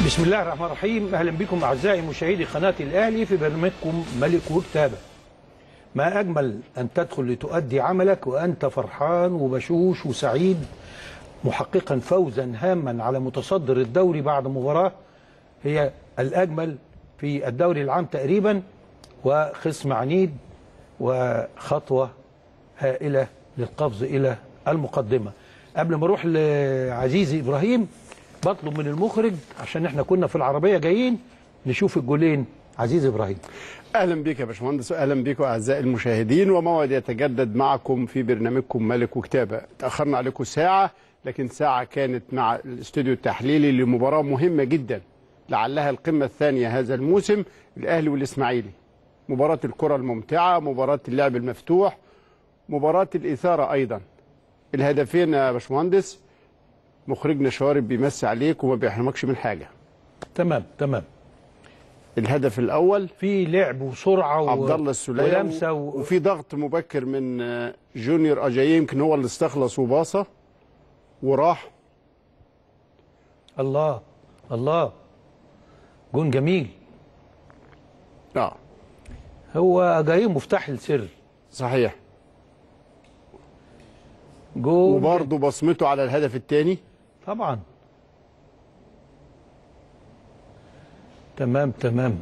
بسم الله الرحمن الرحيم اهلا بكم اعزائي مشاهدي قناه الاهلي في برنامجكم ملك وكتابه ما اجمل ان تدخل لتؤدي عملك وانت فرحان وبشوش وسعيد محققا فوزا هاما على متصدر الدوري بعد مباراه هي الاجمل في الدوري العام تقريبا وخصم عنيد وخطوه هائله للقفز الى المقدمه قبل ما اروح لعزيزي ابراهيم بطلب من المخرج عشان احنا كنا في العربيه جايين نشوف الجولين عزيز ابراهيم اهلا بك يا باشمهندس واهلا بكم اعزائي المشاهدين وموعد يتجدد معكم في برنامجكم ملك وكتابه تاخرنا عليكم ساعه لكن ساعه كانت مع الاستوديو التحليلي لمباراه مهمه جدا لعلها القمه الثانيه هذا الموسم الاهلي والاسماعيلي مباراه الكره الممتعه مباراه اللعب المفتوح مباراه الاثاره ايضا الهدفين يا باشمهندس مخرجنا شوارب بيمسي عليك وما بيحرمكش من حاجه تمام تمام الهدف الاول في لعب وسرعه و... عبد الله السوليه ولمسه و... وفي ضغط مبكر من آه، جونيور اجاي يمكن هو اللي استخلص وباصه وراح الله الله جون جميل اه هو جاي مفتاح السر صحيح جون وبرضه بصمته على الهدف الثاني طبعا تمام تمام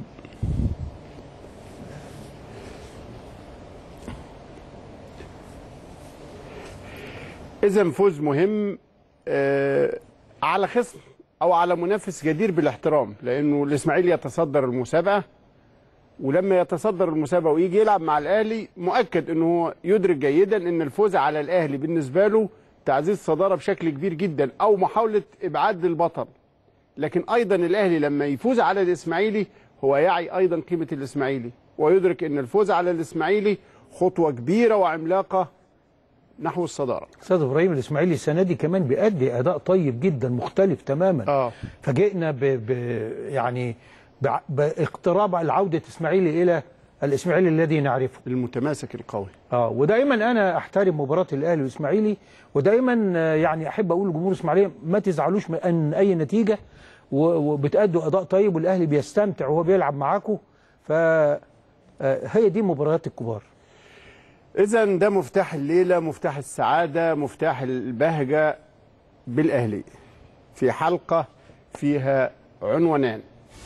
اذا فوز مهم آه على خصم او على منافس جدير بالاحترام لانه الاسماعيلي يتصدر المسابقه ولما يتصدر المسابقه ويجي يلعب مع الاهلي مؤكد انه هو يدرك جيدا ان الفوز على الاهلي بالنسبه له تعزيز صداره بشكل كبير جدا او محاوله ابعاد للبطل لكن ايضا الاهلي لما يفوز على الاسماعيلي هو يعي ايضا قيمه الاسماعيلي ويدرك ان الفوز على الاسماعيلي خطوه كبيره وعملاقه نحو الصداره استاذ ابراهيم الاسماعيلي السنه دي كمان بيأدي اداء طيب جدا مختلف تماما اه فجئنا ب... ب... يعني بع- باقتراب العوده اسماعيلي الى الاسماعيلي الذي نعرفه المتماسك القوي اه ودائما انا احترم مباراه الاهلي والاسماعيلي ودائما آه، يعني احب اقول لجمهور الاسماعيليه ما تزعلوش من اي نتيجه و- وبتأدوا اداء طيب والاهلي بيستمتع وهو بيلعب معاكم ف آه، هي دي مباريات الكبار اذا ده مفتاح الليله مفتاح السعاده مفتاح البهجه بالاهلي في حلقه فيها عنوانان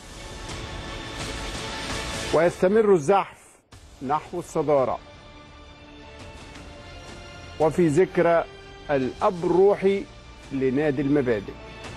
ويستمر الزحف نحو الصداره وفي ذكرى الاب الروحي لنادي المبادئ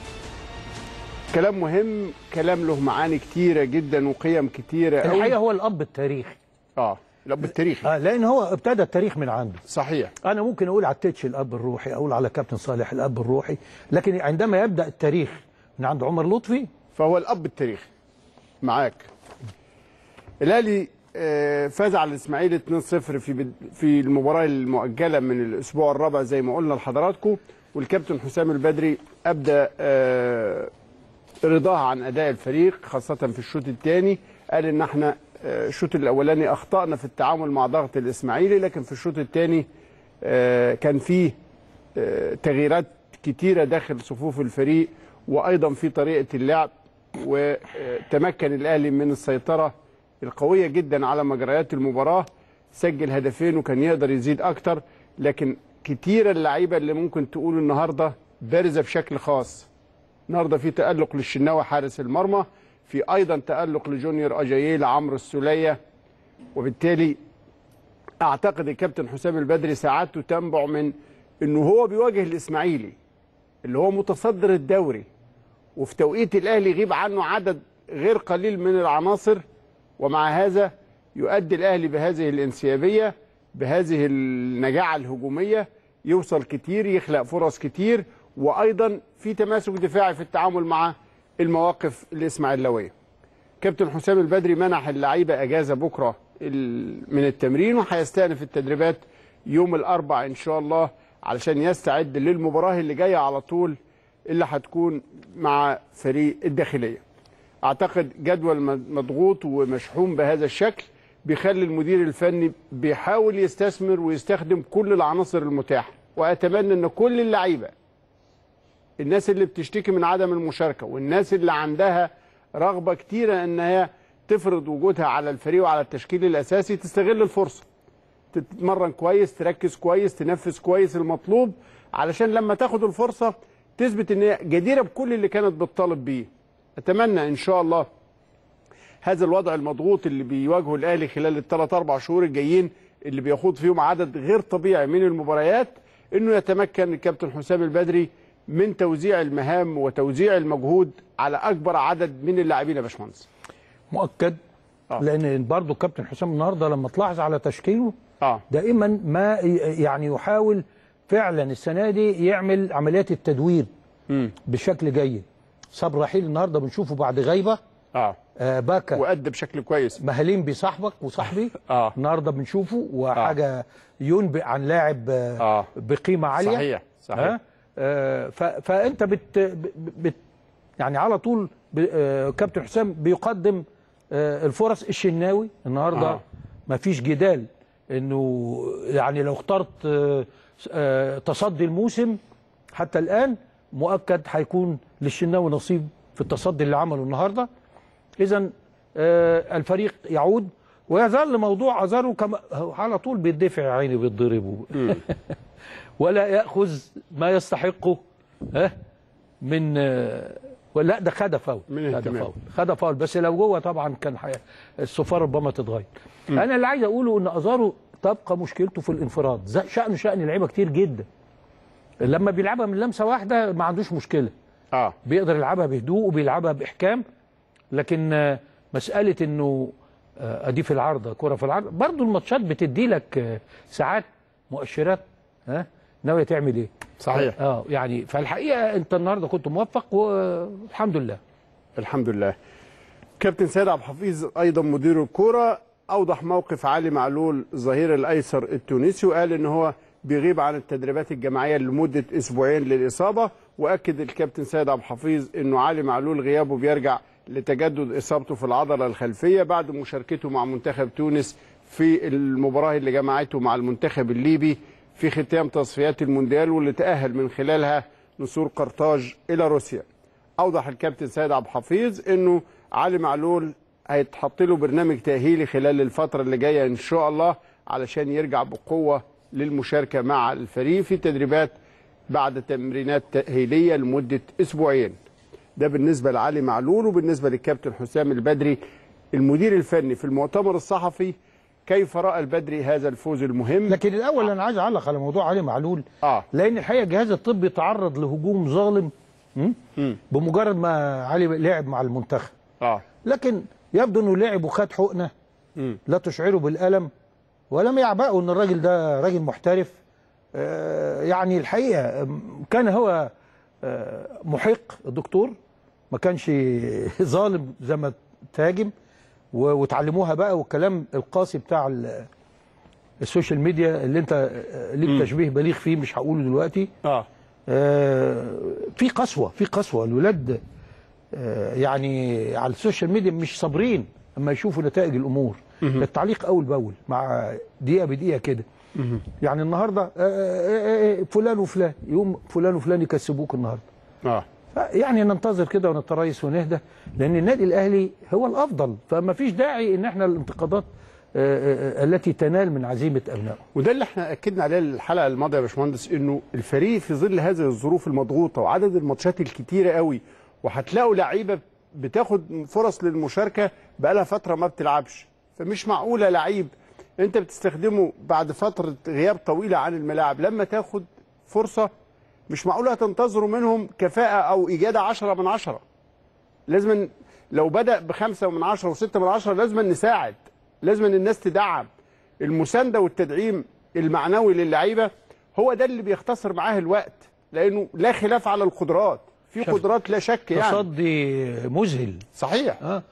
كلام مهم كلام له معاني كتيره جدا وقيم كتيره الحقيقه قوي هو الاب التاريخي اه الاب التاريخي آه لان هو ابتدى التاريخ من عنده صحيح انا ممكن اقول على التتش الاب الروحي اقول على كابتن صالح الاب الروحي لكن عندما يبدا التاريخ من عند عمر لطفي فهو الاب التاريخي معاك الاهلي آه، فاز على الاسماعيلي 2-0 في بد- في المباراه المؤجله من الاسبوع الرابع زي ما قلنا لحضراتكم والكابتن حسام البدري ابدى آه، رضاه عن اداء الفريق خاصه في الشوط الثاني قال ان احنا آه، الشوط الاولاني اخطانا في التعامل مع ضغط الاسماعيلي لكن في الشوط الثاني كان فيه آه، تغييرات كتيرة داخل صفوف الفريق وأيضا في طريقة اللعب وتمكن الأهلي من السيطرة القوية جدا على مجريات المباراة سجل هدفين وكان يقدر يزيد أكتر لكن كتيرة اللعيبة اللي ممكن تقول النهاردة بارزة بشكل خاص النهارده في تألق للشناوي حارس المرمى في أيضا تألق لجونيور أجاييه لعمرو السولية وبالتالي اعتقد الكابتن حسام البدري سعادته تنبع من انه هو بيواجه الاسماعيلي اللي هو متصدر الدوري وفي توقيت الاهلي يغيب عنه عدد غير قليل من العناصر ومع هذا يؤدي الاهلي بهذه الانسيابيه بهذه النجاعه الهجوميه يوصل كتير يخلق فرص كتير وايضا في تماسك دفاعي في التعامل مع المواقف الاسماعيلاويه كابتن حسام البدري منح اللعيبه اجازه بكره ال- من التمرين وهيستأنف التدريبات يوم الاربع ان شاء الله علشان يستعد للمباراه اللي جايه على طول اللي هتكون مع فريق الداخليه. اعتقد جدول م- مضغوط ومشحون بهذا الشكل بيخلي المدير الفني بيحاول يستثمر ويستخدم كل العناصر المتاحه واتمنى ان كل اللعيبه الناس اللي بتشتكي من عدم المشاركه والناس اللي عندها رغبه كتيره ان هي تفرض وجودها على الفريق وعلى التشكيل الاساسي تستغل الفرصه تتمرن كويس تركز كويس تنفذ كويس المطلوب علشان لما تاخد الفرصه تثبت ان هي جديره بكل اللي كانت بتطالب بيه اتمنى ان شاء الله هذا الوضع المضغوط اللي بيواجهه الاهلي خلال الثلاث اربع شهور الجايين اللي بيخوض فيهم عدد غير طبيعي من المباريات انه يتمكن الكابتن حسام البدري من توزيع المهام وتوزيع المجهود على اكبر عدد من اللاعبين يا باشمهندس مؤكد آه. لان برضو الكابتن حسام النهارده لما تلاحظ على تشكيله اه دائما ما ي- يعني يحاول فعلا السنه دي يعمل عمليات التدوير امم بشكل جيد صبر رحيل النهارده بنشوفه بعد غيبه اه آه باكا وأدى بشكل كويس مهالين بصاحبك وصاحبي اه النهارده بنشوفه وحاجه ينبئ عن لاعب آه اه بقيمه عاليه صحيح صحيح ها؟ آه ف- فانت بت, بت يعني على طول ب- آه كابتن حسام بيقدم آه الفرص الشناوي النهارده آه. آه. ما فيش جدال انه يعني لو اخترت آه آه تصدي الموسم حتى الان مؤكد هيكون للشناوي نصيب في التصدي اللي عمله النهارده اذا آه الفريق يعود ويظل موضوع ازارو كما هو على طول بيدفع يا عيني بيتضرب ولا ياخذ ما يستحقه ها من آه، ولا ده خد فاول من خد اهتمام. فاول خد فاول بس لو جوه طبعا كان حي... الصفاره ربما تتغير انا اللي عايز اقوله ان ازارو تبقى مشكلته في الانفراد زي- شأنه شأن لعيبه كتير جدا لما بيلعبها من لمسه واحده ما عندوش مشكله اه بيقدر يلعبها بهدوء وبيلعبها باحكام لكن آه، مساله انه آه، ادي في العارضه كره في العارضه برضه الماتشات بتدي لك آه، ساعات مؤشرات ها ناويه تعمل ايه صحيح اه يعني فالحقيقه انت النهارده كنت موفق والحمد لله الحمد لله كابتن سيد عبد الحفيظ ايضا مدير الكوره اوضح موقف علي معلول الظهير الايسر التونسي وقال ان هو بيغيب عن التدريبات الجماعيه لمده اسبوعين للاصابه واكد الكابتن سيد عبد الحفيظ انه علي معلول غيابه بيرجع لتجدد اصابته في العضله الخلفيه بعد مشاركته مع منتخب تونس في المباراه اللي جمعته مع المنتخب الليبي في ختام تصفيات المونديال واللي تاهل من خلالها نسور قرطاج الى روسيا اوضح الكابتن سيد عبد الحفيظ انه علي معلول هيتحط له برنامج تاهيلي خلال الفتره اللي جايه ان شاء الله علشان يرجع بقوه للمشاركه مع الفريق في تدريبات بعد تمرينات تاهيليه لمده اسبوعين ده بالنسبه لعلي معلول وبالنسبه للكابتن حسام البدري المدير الفني في المؤتمر الصحفي كيف راى البدري هذا الفوز المهم لكن الاول انا عايز اعلق على موضوع علي معلول اه لان الحقيقه الجهاز الطبي تعرض لهجوم ظالم م? مم. بمجرد ما علي لعب مع المنتخب اه لكن يبدو انه لعب وخد حقنه مم. لا تشعره بالالم ولم يعبأه ان الراجل ده راجل محترف آه، يعني الحقيقه آم، كان هو آه، محق الدكتور ما كانش ظالم زي ما تهاجم و- وتعلموها بقى والكلام القاسي بتاع ال- السوشيال ميديا اللي انت آه، ليك تشبيه بليغ فيه مش هقوله دلوقتي اه آه، في قسوه في قسوه الولاد آه، يعني على السوشيال ميديا مش صابرين اما يشوفوا نتائج الامور التعليق اول باول مع دقيقه بدقيقه كده يعني النهارده آه، آه، آه، فلان وفلان يوم فلان وفلان يكسبوك النهارده اه يعني ننتظر كده ونتريث ونهدى لان النادي الاهلي هو الافضل فما فيش داعي ان احنا الانتقادات آه، آه، التي تنال من عزيمه ابنائه وده اللي احنا اكدنا عليه الحلقه الماضيه يا باشمهندس انه الفريق في ظل هذه الظروف المضغوطه وعدد الماتشات الكتيره قوي وهتلاقوا لعيبه بتاخد فرص للمشاركه بقالها فتره ما بتلعبش فمش معقوله لعيب انت بتستخدمه بعد فتره غياب طويله عن الملاعب لما تاخد فرصه مش معقوله تنتظروا منهم كفاءه او اجاده 10 من 10 لازم لو بدا بخمسه من عشره وسته من عشره لازم نساعد لازم الناس تدعم المسانده والتدعيم المعنوي للعيبه هو ده اللي بيختصر معاه الوقت لانه لا خلاف على القدرات في شوف، قدرات لا شك يعني تصدي مذهل صحيح اه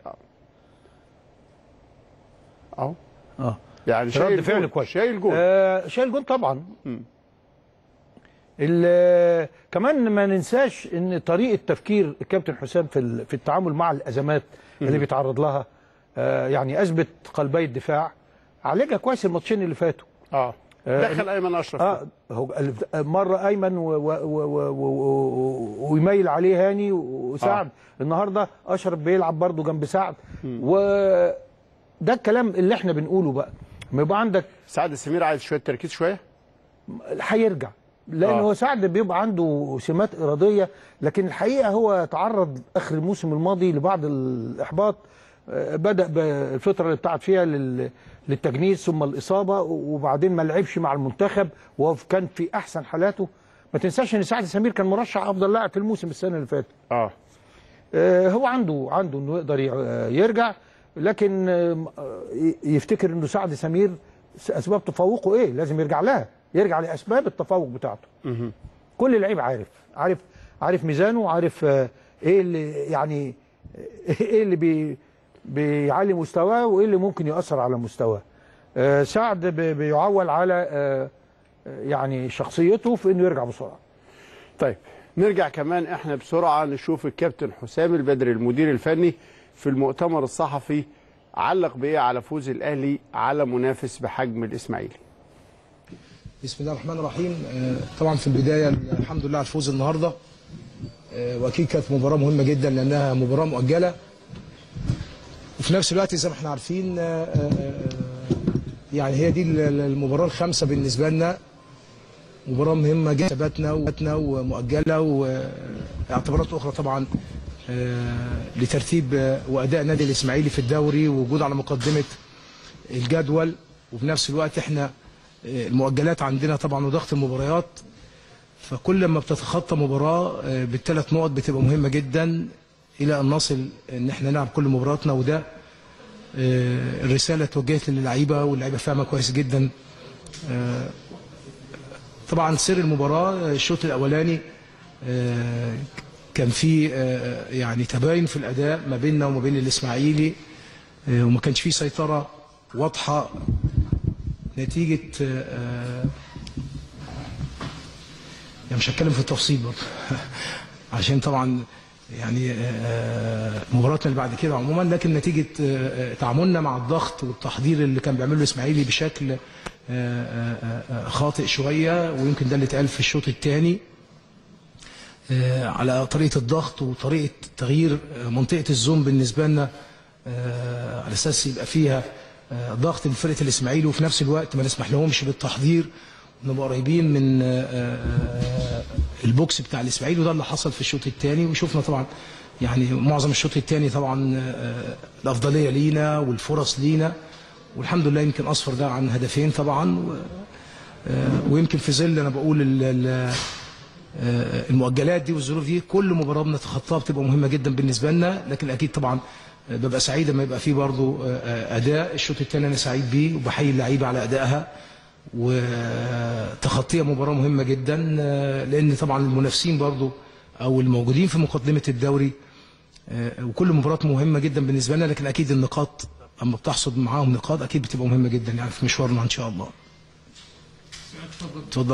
اهو اه يعني رد شايل فعل جول كويس شايل جول آه شايل جون طبعا ال- كمان ما ننساش ان طريقه تفكير الكابتن حسام في ال- في التعامل مع الازمات اللي بيتعرض لها آه يعني اثبت قلبي الدفاع عالجها كويس الماتشين اللي فاتوا اه آه، دخل ايمن اشرف اه هو ال- مره ايمن و و و و و و ويميل عليه هاني وسعد آه. النهارده اشرف بيلعب برضه جنب سعد وده الكلام اللي احنا بنقوله بقى ما يبقى عندك سعد السمير عايز شويه تركيز شويه هيرجع لان آه. آه. هو سعد بيبقى عنده سمات اراديه لكن الحقيقه هو تعرض اخر الموسم الماضي لبعض الاحباط آه، بدا بالفتره اللي بتاعت فيها لل- للتجنيد ثم الاصابه وبعدين ما لعبش مع المنتخب وهو كان في احسن حالاته ما تنساش ان سعد سمير كان مرشح افضل لاعب في الموسم السنه اللي فاتت اه آه، هو عنده عنده انه يقدر ي- آه، يرجع لكن آه، ي- يفتكر انه سعد سمير س- اسباب تفوقه ايه لازم يرجع لها يرجع لاسباب التفوق بتاعته كل لعيب عارف عارف عارف ميزانه عارف آه، ايه اللي يعني ايه اللي بي بيعلي مستواه وايه اللي ممكن ياثر على مستواه آه، سعد بي- بيعول على آه، آه، يعني شخصيته في انه يرجع بسرعه طيب نرجع كمان احنا بسرعه نشوف الكابتن حسام البدري المدير الفني في المؤتمر الصحفي علق بايه على فوز الاهلي على منافس بحجم الاسماعيلي بسم الله الرحمن الرحيم آه، طبعا في البدايه الحمد لله على الفوز النهارده آه، واكيد كانت مباراه مهمه جدا لانها مباراه مؤجله وفي نفس الوقت زي ما احنا عارفين آه، آه، آه، يعني هي دي ال- ال- المباراه الخامسه بالنسبه لنا مباراه مهمه جدا ثباتنا وثباتنا ومؤجله واعتبارات اخرى طبعا آه، لترتيب آه، واداء نادي الاسماعيلي في الدوري ووجود على مقدمه الجدول وفي نفس الوقت احنا آه، المؤجلات عندنا طبعا وضغط المباريات فكل ما بتتخطى مباراه آه، بالثلاث نقط بتبقى مهمه جدا الى ان نصل ان احنا نلعب كل مباراتنا وده آه، الرساله اتوجهت للعيبه واللعيبه فاهمه كويس جدا آه، طبعا سر المباراه آه، الشوط الاولاني آه، كان في آه، يعني تباين في الاداء ما بيننا وما بين الاسماعيلي آه، وما كانش في سيطره واضحه نتيجه آه، آه، يعني مش هتكلم في التفصيل برضه عشان طبعا يعني آه، مباراتنا اللي بعد كده عموما لكن نتيجه آه، آه، تعاملنا مع الضغط والتحضير اللي كان بيعمله الاسماعيلي بشكل آه، آه، آه، خاطئ شويه ويمكن ده اللي اتقال في الشوط الثاني آه، على طريقه الضغط وطريقه تغيير آه، منطقه الزوم بالنسبه لنا آه، على اساس يبقى فيها آه، ضغط لفرقه الاسماعيلي وفي نفس الوقت ما نسمح لهمش بالتحضير ونبقى قريبين من آه، آه، البوكس بتاع الاسماعيلي وده اللي حصل في الشوط الثاني وشفنا طبعا يعني معظم الشوط الثاني طبعا آه، الافضليه لينا والفرص لينا والحمد لله يمكن اصفر ده عن هدفين طبعا و- آه، ويمكن في ظل انا بقول ال- ال- آه، المؤجلات دي والظروف دي كل مباراه بنتخطاها بتبقى مهمه جدا بالنسبه لنا لكن اكيد طبعا آه، ببقى سعيد لما يبقى في برضه آه، آه، اداء الشوط الثاني انا سعيد بيه وبحيي اللعيبه على ادائها وتخطيها مباراه مهمه جدا آه، لان طبعا المنافسين برضه او الموجودين في مقدمه الدوري آه، وكل مباراه مهمه جدا بالنسبه لنا لكن اكيد النقاط اما بتحصد معاهم نقاط اكيد بتبقى مهمه جدا يعني في مشوارنا ان شاء الله اتفضل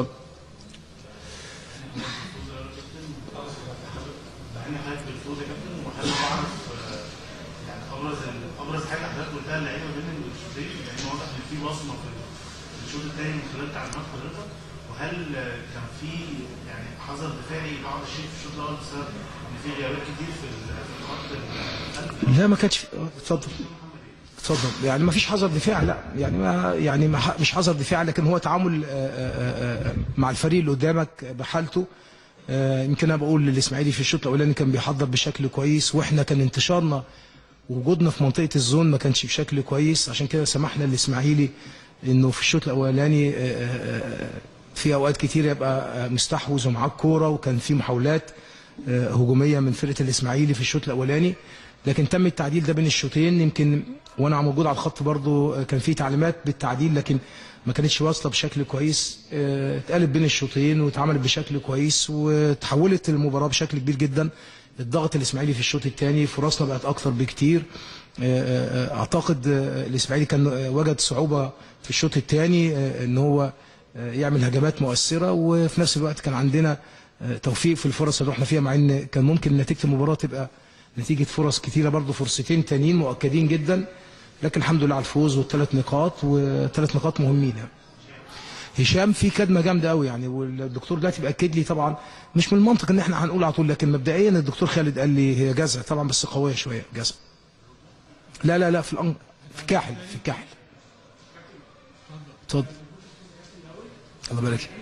احنا حضرتك بالفوز يا كابتن وحابب اعرف آه، يعني ابرز ال- ابرز حاجه حضرتك قلتها للعيبه بين الشوطين لان واضح ان في بصمه في الشوط الثاني من خلال تعليمات حضرتك وهل آه، كان في يعني حذر دفاعي بعض الشيء في الشوط الاول بسبب ان في غيابات كتير في ال- في الخط الخلفي لا ما كانش في- آه، اتفضل اتفضل يعني ما فيش حذر دفاع لا يعني ما يعني ما ح- مش حذر دفاع لكن هو تعامل آه، آه، آه، مع الفريق اللي قدامك بحالته آه، يمكن انا بقول للاسماعيلي في الشوط الاولاني كان بيحضر بشكل كويس واحنا كان انتشارنا وجودنا في منطقه الزون ما كانش بشكل كويس عشان كده سمحنا للاسماعيلي انه في الشوط الاولاني آه، آه، آه، في اوقات كتير يبقى آه، مستحوذ ومعاه الكوره وكان في محاولات آه، هجوميه من فرقه الاسماعيلي في الشوط الاولاني لكن تم التعديل ده بين الشوطين يمكن وانا موجود على الخط برضو آه، كان في تعليمات بالتعديل لكن ما كانتش واصله بشكل كويس آه، اتقلب بين الشوطين واتعملت بشكل كويس وتحولت المباراه بشكل كبير جدا الضغط الاسماعيلي في الشوط الثاني فرصنا بقت اكثر بكتير آه، آه، آه، اعتقد آه، الاسماعيلي كان آه، وجد صعوبه في الشوط الثاني ان هو آه، يعمل هجمات مؤثره وفي نفس الوقت كان عندنا آه، توفيق في الفرص اللي رحنا فيها مع ان كان ممكن نتيجه المباراه تبقى نتيجه فرص كتيره برضو فرصتين تانيين مؤكدين جدا لكن الحمد لله على الفوز والثلاث نقاط وثلاث نقاط مهمين يعني. هشام في كدمه جامده قوي يعني والدكتور دلوقتي بياكد لي طبعا مش من المنطق ان احنا هنقول على طول لكن مبدئيا الدكتور خالد قال لي هي جزع طبعا بس قويه شويه جزع لا لا لا في الأنج... في الكاحل في الكاحل اتفضل الله يبارك لك.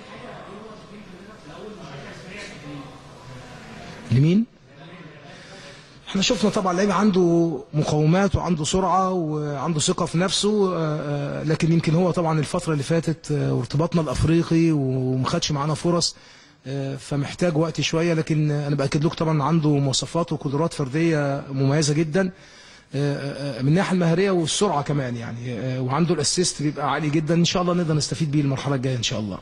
لمين؟ احنا شفنا طبعا لعيب عنده مقومات وعنده سرعه وعنده ثقه في نفسه آه، آه، لكن يمكن هو طبعا الفتره اللي فاتت آه، وارتباطنا الافريقي وما خدش معانا فرص آه، فمحتاج وقت شويه لكن آه، انا باكد لكم طبعا عنده مواصفات وقدرات فرديه مميزه جدا آه، آه، من الناحيه المهريه والسرعه كمان يعني آه، وعنده الاسيست بيبقى عالي جدا ان شاء الله نقدر نستفيد بيه المرحله الجايه ان شاء الله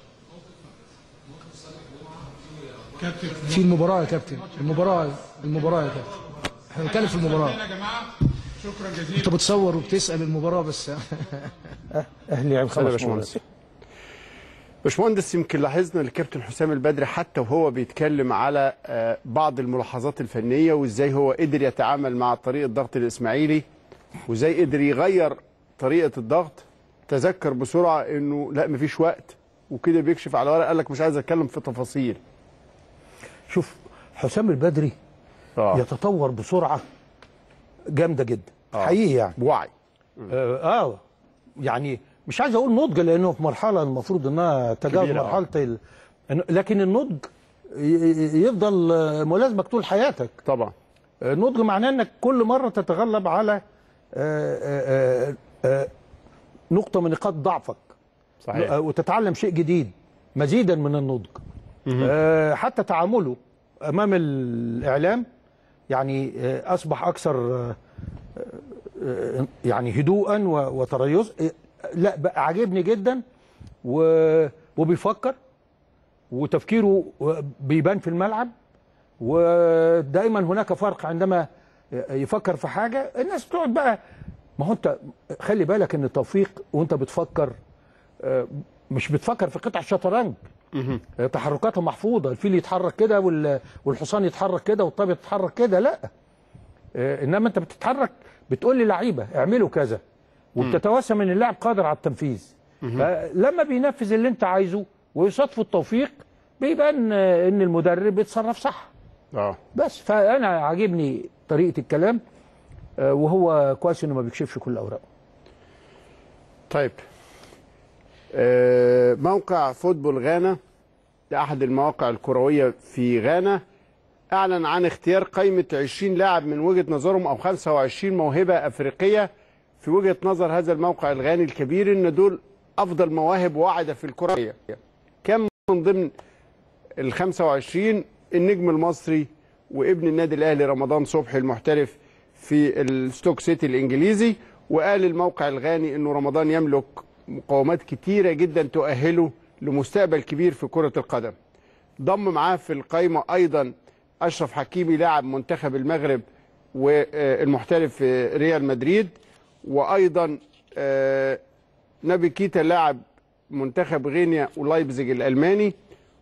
في المباراه يا كابتن المباراه المباراه يا كابتن احنا بنتكلم في المباراه يا جماعه شكرا جزيلا انت بتصور وبتسال المباراه بس اهلي عن اتفضل يا خمس باشمهندس مرات باشمهندس يمكن لاحظنا الكابتن حسام البدري حتى وهو بيتكلم على آه، بعض الملاحظات الفنيه وازاي هو قدر يتعامل مع طريقه ضغط الاسماعيلي وازاي قدر يغير طريقه الضغط تذكر بسرعه انه لا مفيش وقت وكده بيكشف على ورق قال لك مش عايز اتكلم في تفاصيل شوف حسام البدري اه يتطور بسرعه جامده جدا آه. حقيقي يعني بوعي آه, اه يعني مش عايز اقول نضج لانه في مرحله المفروض انها تجاوز كبيرة، آه. مرحله ال... لكن النضج ي- ي- يفضل آه، ملازمك طول حياتك طبعا النضج معناه انك كل مره تتغلب على آه، آه، آه، آه، نقطه من نقاط ضعفك صحيح آه، وتتعلم شيء جديد مزيدا من النضج آه، حتى تعامله امام الاعلام يعني آه، اصبح اكثر آه، آه، يعني هدوءا و- وتريث آه، لا بقى عاجبني جدا و- وبيفكر وتفكيره بيبان في الملعب ودائما هناك فرق عندما يفكر في حاجه الناس بتقعد بقى ما هو انت خلي بالك ان التوفيق وانت بتفكر آه، مش بتفكر في قطع شطرنج آه، تحركاتها محفوظه الفيل يتحرك كده وال- والحصان يتحرك كده والطابه تتحرك كده لا آه، انما انت بتتحرك بتقول للعيبه اعملوا كذا وبتتوسم ان اللاعب قادر على التنفيذ فلما بينفذ اللي انت عايزه ويصادفه التوفيق بيبان آه، ان المدرب بيتصرف صح اه بس فانا عاجبني طريقه الكلام آه، وهو كويس انه ما بيكشفش كل اوراقه طيب آه، موقع فوتبول غانا ده احد المواقع الكرويه في غانا اعلن عن اختيار قائمه 20 لاعب من وجهه نظرهم او 25 موهبه افريقيه في وجهه نظر هذا الموقع الغاني الكبير ان دول افضل مواهب واعده في الكره كم من ضمن ال 25 النجم المصري وابن النادي الاهلي رمضان صبحي المحترف في الستوك سيتي الانجليزي وقال الموقع الغاني انه رمضان يملك مقومات كتيره جدا تؤهله لمستقبل كبير في كره القدم. ضم معاه في القائمه ايضا اشرف حكيمي لاعب منتخب المغرب والمحترف في ريال مدريد وايضا آه، نبي كيتا لاعب منتخب غينيا ولايبزيج الالماني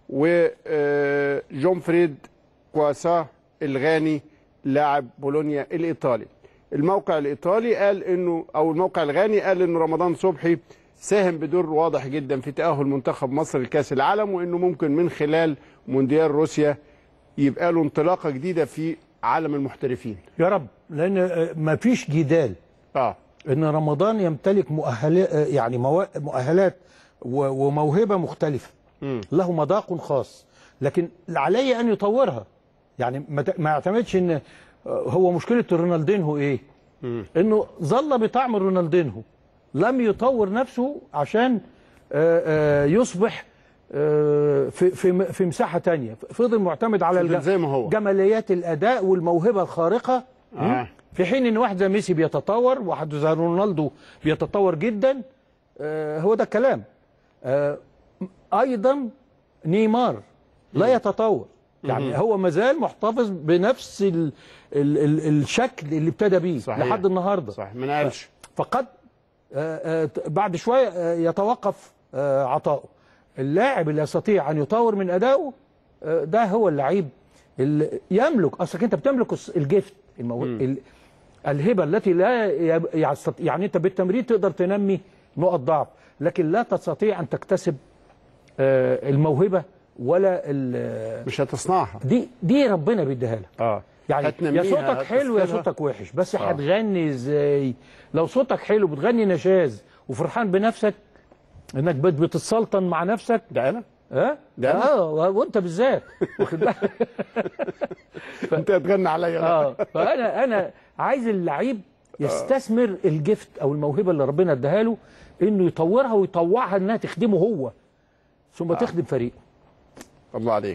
وجون فريد كواسا الغاني لاعب بولونيا الايطالي الموقع الايطالي قال انه او الموقع الغاني قال انه رمضان صبحي ساهم بدور واضح جدا في تاهل منتخب مصر لكاس العالم وانه ممكن من خلال مونديال روسيا يبقى له انطلاقه جديده في عالم المحترفين يا رب لان آه، ما فيش جدال اه ان رمضان يمتلك مؤهلات يعني موا- مؤهلات و- وموهبه مختلفه مم. له مذاق خاص لكن علي ان يطورها يعني ما ت- ما يعتمدش ان آه، هو مشكله رونالدينهو ايه انه ظل بطعم رونالدينهو لم يطور نفسه عشان آه، آه، يصبح آه، في في في مساحه تانية فضل معتمد على فضل الج- زي ما هو. جماليات الاداء والموهبه الخارقه آه. في حين ان واحد زي ميسي بيتطور واحد زي رونالدو بيتطور جدا آه، هو ده الكلام آه، ايضا نيمار لا يتطور يعني هو مازال محتفظ بنفس ال ال ال الشكل اللي ابتدى بيه صحيح. لحد النهارده صح ما نقلش فقد آه، آه، بعد شويه آه، يتوقف آه، عطاؤه اللاعب اللي يستطيع ان يطور من ادائه آه، ده هو اللعيب اللي يملك اصلك انت بتملك الس- الجفت المو... ال... الهبه التي لا يب- يستطيع يعني انت بالتمرين تقدر تنمي نقط ضعف لكن لا تستطيع ان تكتسب آه، الموهبه ولا ال- مش هتصنعها دي دي ربنا بيديها لك اه يعني هتنميها، يا صوتك حلو يا هتسكنها. صوتك وحش بس هتغني ازاي لو صوتك حلو بتغني نشاز وفرحان بنفسك انك بت- بتتسلطن مع نفسك ده انا ها ده أنا؟ اه وانت بالذات واخد بالك انت هتغني عليا بقى. اه فانا انا عايز اللعيب يستثمر الجفت او الموهبه اللي ربنا اداها له انه يطورها ويطوعها انها تخدمه هو ثم تخدم فريقه الله عليك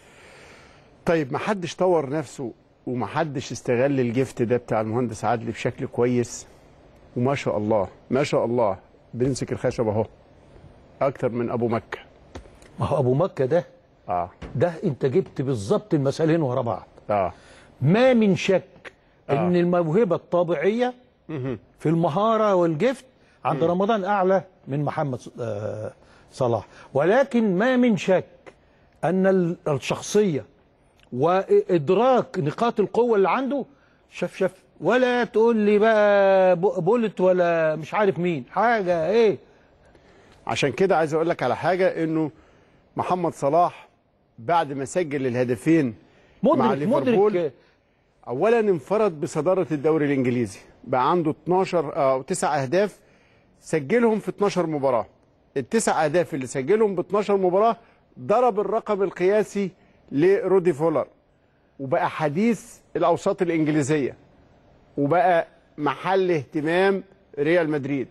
طيب ما حدش طور نفسه وما حدش استغل الجفت ده بتاع المهندس عدلي بشكل كويس وما شاء الله ما شاء الله بنمسك الخشب اهو اكتر من ابو مكه ما هو ابو مكه ده اه ده انت جبت بالظبط المثالين ورا بعض اه ما من شك ان الموهبه الطبيعيه في المهاره والجفت عند رمضان اعلى من محمد ص- آه، صلاح ولكن ما من شك ان ال- الشخصيه وادراك نقاط القوه اللي عنده شف شف ولا تقول لي بقى ب- بولت ولا مش عارف مين حاجه ايه عشان كده عايز اقول لك على حاجه انه محمد صلاح بعد ما سجل الهدفين مع مدرك ليفربول مدرك اولا انفرد بصداره الدوري الانجليزي بقى عنده 12 او 9 اهداف سجلهم في 12 مباراه التسع اهداف اللي سجلهم ب 12 مباراه ضرب الرقم القياسي لرودي فولر وبقى حديث الاوساط الانجليزيه وبقى محل اهتمام ريال مدريد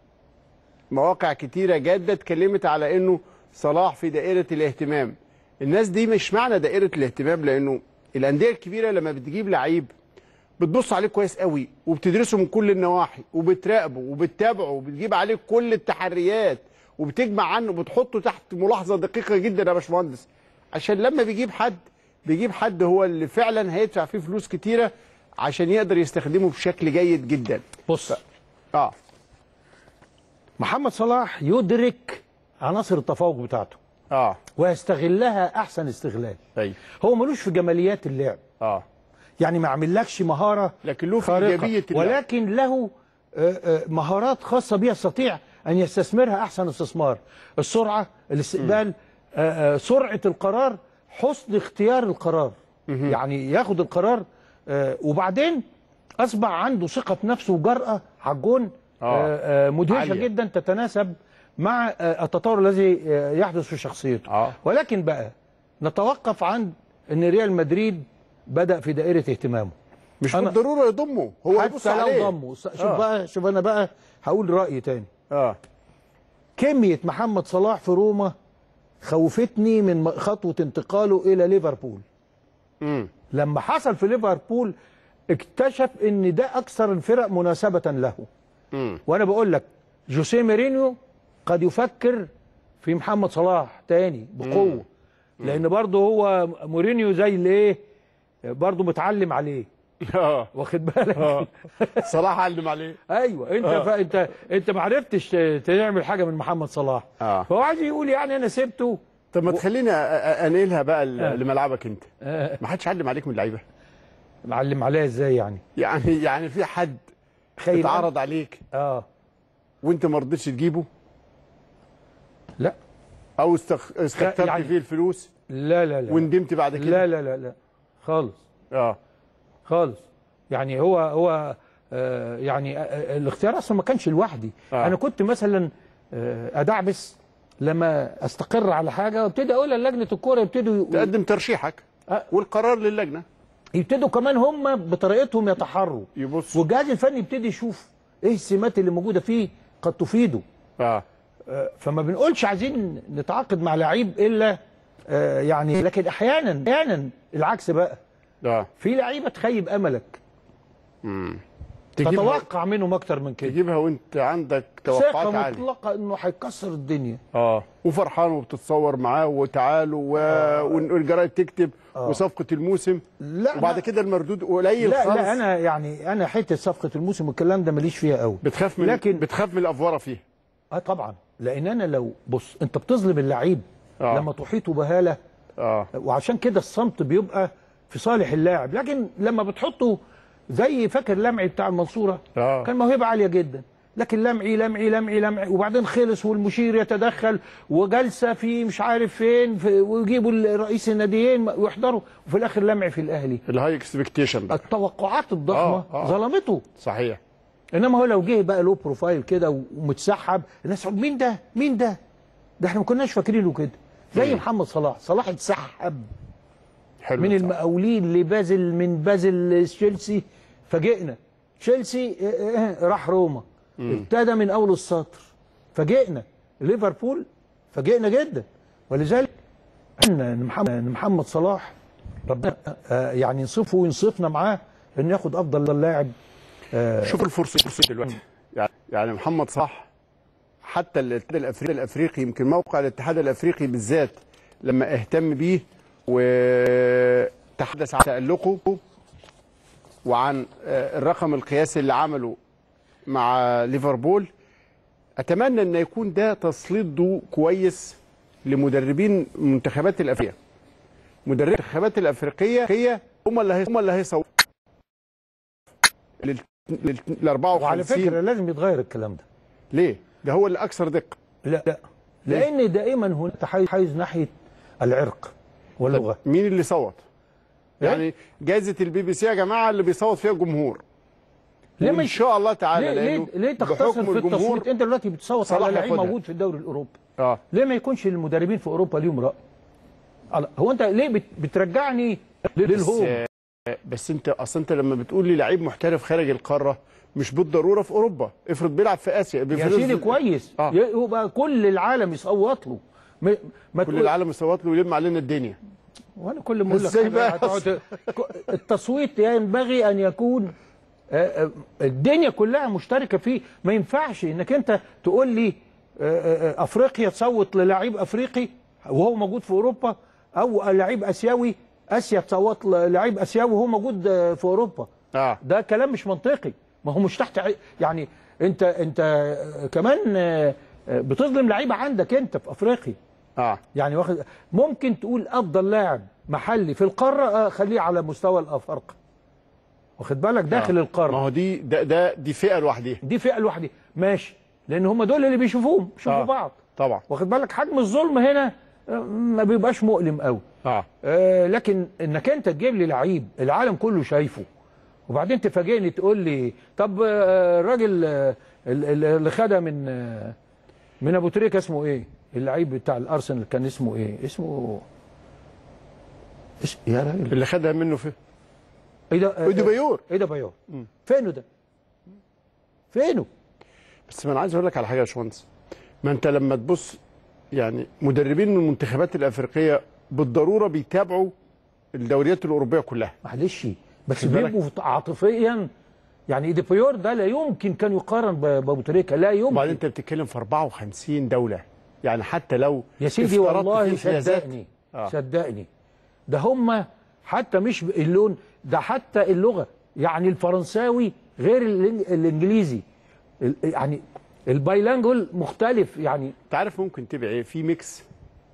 مواقع كتيره جدا اتكلمت على انه صلاح في دائره الاهتمام الناس دي مش معنى دائره الاهتمام لانه الانديه الكبيره لما بتجيب لعيب بتبص عليه كويس قوي وبتدرسه من كل النواحي وبتراقبه وبتتابعه وبتجيب عليه كل التحريات وبتجمع عنه وبتحطه تحت ملاحظه دقيقه جدا يا باشمهندس عشان لما بيجيب حد بيجيب حد هو اللي فعلا هيدفع فيه فلوس كتيره عشان يقدر يستخدمه بشكل جيد جدا بص اه محمد صلاح يدرك عناصر التفوق بتاعته اه ويستغلها احسن استغلال ايوه هو ملوش في جماليات اللعب اه يعني ما عملكش مهاره لكن له في خارقة إيجابية اللعب. ولكن له آه، آه، مهارات خاصه بها يستطيع ان يستثمرها احسن استثمار السرعه الاستقبال آه، آه، سرعه القرار حسن اختيار القرار يعني ياخد القرار آه، وبعدين اصبح عنده ثقه في نفسه وجرأه على الجون آه. آه، آه، مدهشه عالية. جدا تتناسب مع آه، التطور الذي آه، يحدث في شخصيته آه. ولكن بقى نتوقف عند ان ريال مدريد بدا في دائره اهتمامه مش أنا- بالضروره يضمه هو يبص حتى عليه لو ضمه شوف آه. بقى شوف انا بقى هقول راي تاني اه كميه محمد صلاح في روما خوفتني من م- خطوه انتقاله الى ليفربول امم لما حصل في ليفربول اكتشف ان ده اكثر الفرق مناسبه له امم وانا بقول لك جوسيه مورينيو قد يفكر في محمد صلاح تاني بقوه لان برضه هو مورينيو زي اللي ايه برضه متعلم عليه اه واخد بالك اه صلاح علم عليه ايوه انت ف... انت انت ما عرفتش ت- تعمل حاجه من محمد صلاح آه. فهو عايز يقول يعني انا سبته طب ما تخليني أ- أ- انقلها بقى ل- لملعبك انت ما حدش علم عليك من اللعيبه معلم عليا ازاي يعني يعني يعني في حد خير اتعرض عليك اه وانت ما رضيتش تجيبه لا او استخ... استكترت يعني- فيه الفلوس لا لا لا وندمت بعد كده لا لا لا لا خالص اه خالص يعني هو هو آه يعني آه آه، الاختيار اصلا ما كانش لوحدي آه. آه. انا كنت مثلا آه ادعبس لما استقر على حاجه وابتدي اقولها لجنه الكوره يبتدوا تقدم ترشيحك آه. والقرار للجنه يبتدوا كمان هم بطريقتهم يتحروا يبص والجهاز الفني يبتدي يشوف ايه السمات اللي موجوده فيه قد تفيده اه آه، فما بنقولش عايزين نتعاقد مع لعيب الا آه، يعني لكن احيانا احيانا العكس بقى اه في لعيبه تخيب املك تجيبها تتوقع منهم اكتر من كده تجيبها وانت عندك توقعات ثقه عاليه مطلقه انه هيكسر الدنيا اه وفرحان وبتتصور معاه وتعالوا و... والجرايد تكتب وصفقه الموسم لا وبعد لا كده المردود قليل لا, خالص لا انا يعني انا حته صفقه الموسم والكلام ده ماليش فيها قوي بتخاف من لكن بتخاف من الافوره فيها اه طبعا لان انا لو بص انت بتظلم اللعيب آه. لما تحيطه بهاله اه وعشان كده الصمت بيبقى في صالح اللاعب لكن لما بتحطه زي فاكر لمعي بتاع المنصوره آه. كان موهبه عاليه جدا لكن لمعي لمعي لمعي لمعي وبعدين خلص والمشير يتدخل وجلسه في مش عارف فين في ويجيبوا رئيس الناديين ويحضروا وفي الاخر لمعي في الاهلي الهاي اكسبكتيشن بقى التوقعات الضخمه آه، آه. ظلمته صحيح انما هو لو جه بقى له بروفايل كده ومتسحب الناس تقول مين ده مين ده ده احنا ما كناش فاكرينه كده زي محمد صلاح صلاح اتسحب حلو من صح. المقاولين لبازل من بازل تشيلسي فاجئنا تشيلسي اه، اه، راح روما ابتدى من اول السطر فاجئنا ليفربول فاجئنا جدا ولذلك ان محمد إن محمد صلاح ربنا اه، يعني ينصفه وينصفنا معاه انه ياخد افضل لاعب شوف الفرصه الفرصة دلوقتي يعني يعني محمد صلاح حتى الاتحاد الافريقي الافريقي يمكن موقع الاتحاد الافريقي بالذات لما اهتم بيه وتحدث عن تألقه وعن آه، الرقم القياسي اللي عمله مع ليفربول اتمنى ان يكون ده تسليط ضوء كويس لمدربين منتخبات الافريقيه مدربين المنتخبات الافريقيه هي هم اللي هي هم اللي هيصوروا لل لل 54 وعلى فكره لازم يتغير الكلام ده ليه؟ ده هو اللي اكثر دقه لا لا لان دائما هناك تحيز حيز ناحيه العرق واللغه مين اللي صوت؟ إيه؟ يعني جائزه البي بي سي يا جماعه اللي بيصوت فيها الجمهور ليه وان مش- شاء الله تعالى ليه ليه, لانه ليه تختصر بحكم في الجمهور التصويت انت دلوقتي بتصوت صلاح على لعيب ياخدها. موجود في الدوري الاوروبي اه ليه ما يكونش المدربين في اوروبا ليهم راي الله، هو انت ليه بت- بترجعني للهوم بس انت اصل انت لما بتقول لي لعيب محترف خارج القاره مش بالضروره في اوروبا افرض بيلعب في اسيا يا بيفرض- سيدي كويس آه. يبقى كل العالم يصوت له ما, ما كل تقول- العالم يصوت له ويلم علينا الدنيا وانا كل ما اقول لك إزاي حاجة بقى؟ هتقعد- التصويت ينبغي ان يكون آه، آه، الدنيا كلها مشتركه فيه ما ينفعش انك انت تقول لي آه، آه، آه، افريقيا تصوت للاعيب افريقي وهو موجود في اوروبا او لعيب اسيوي اسيا تصوت للاعيب اسيوي وهو موجود آه، في اوروبا اه ده كلام مش منطقي ما هو مش تحت عي- يعني انت انت آه، كمان آه، آه، بتظلم لعيبه عندك انت في افريقيا اه يعني واخد ممكن تقول افضل لاعب محلي في القاره آه، خليه على مستوى الافارقه واخد بالك داخل ما القاره هو دي ده, ده دي فئه لوحدها دي فئه لوحدها ماشي لان هم دول اللي بيشوفوهم بيشوفوا آه. بعض طبعا واخد بالك حجم الظلم هنا آه، ما بيبقاش مؤلم قوي اه آه لكن انك انت تجيب لي لعيب العالم كله شايفه وبعدين تفاجئني تقول لي طب آه، الراجل آه، ال- ال- اللي خدها من آه، من ابو تريكه اسمه ايه؟ اللعيب بتاع الارسنال كان اسمه ايه؟ اسمه إيش يا راجل اللي خدها منه في ايه ده آه، ايدي بيور ايه ده بيور فينه ده؟ فينه؟ بس ما انا عايز اقول لك على حاجه يا باشمهندس ما انت لما تبص يعني مدربين من المنتخبات الافريقيه بالضروره بيتابعوا الدوريات الاوروبيه كلها معلش بس خد بالك. بيبقوا عاطفيا يعني ايدي بيور ده لا يمكن كان يقارن ب- بابو تريكه لا يمكن وبعدين انت بتتكلم في 54 دوله يعني حتى لو يا سيدي افترضت والله في انحيازات- صدقني آه. صدقني ده هم حتى مش اللون ده حتى اللغه يعني الفرنساوي غير الإنج- الانجليزي ال- يعني البايلانجول مختلف يعني انت عارف ممكن تبقى ايه في ميكس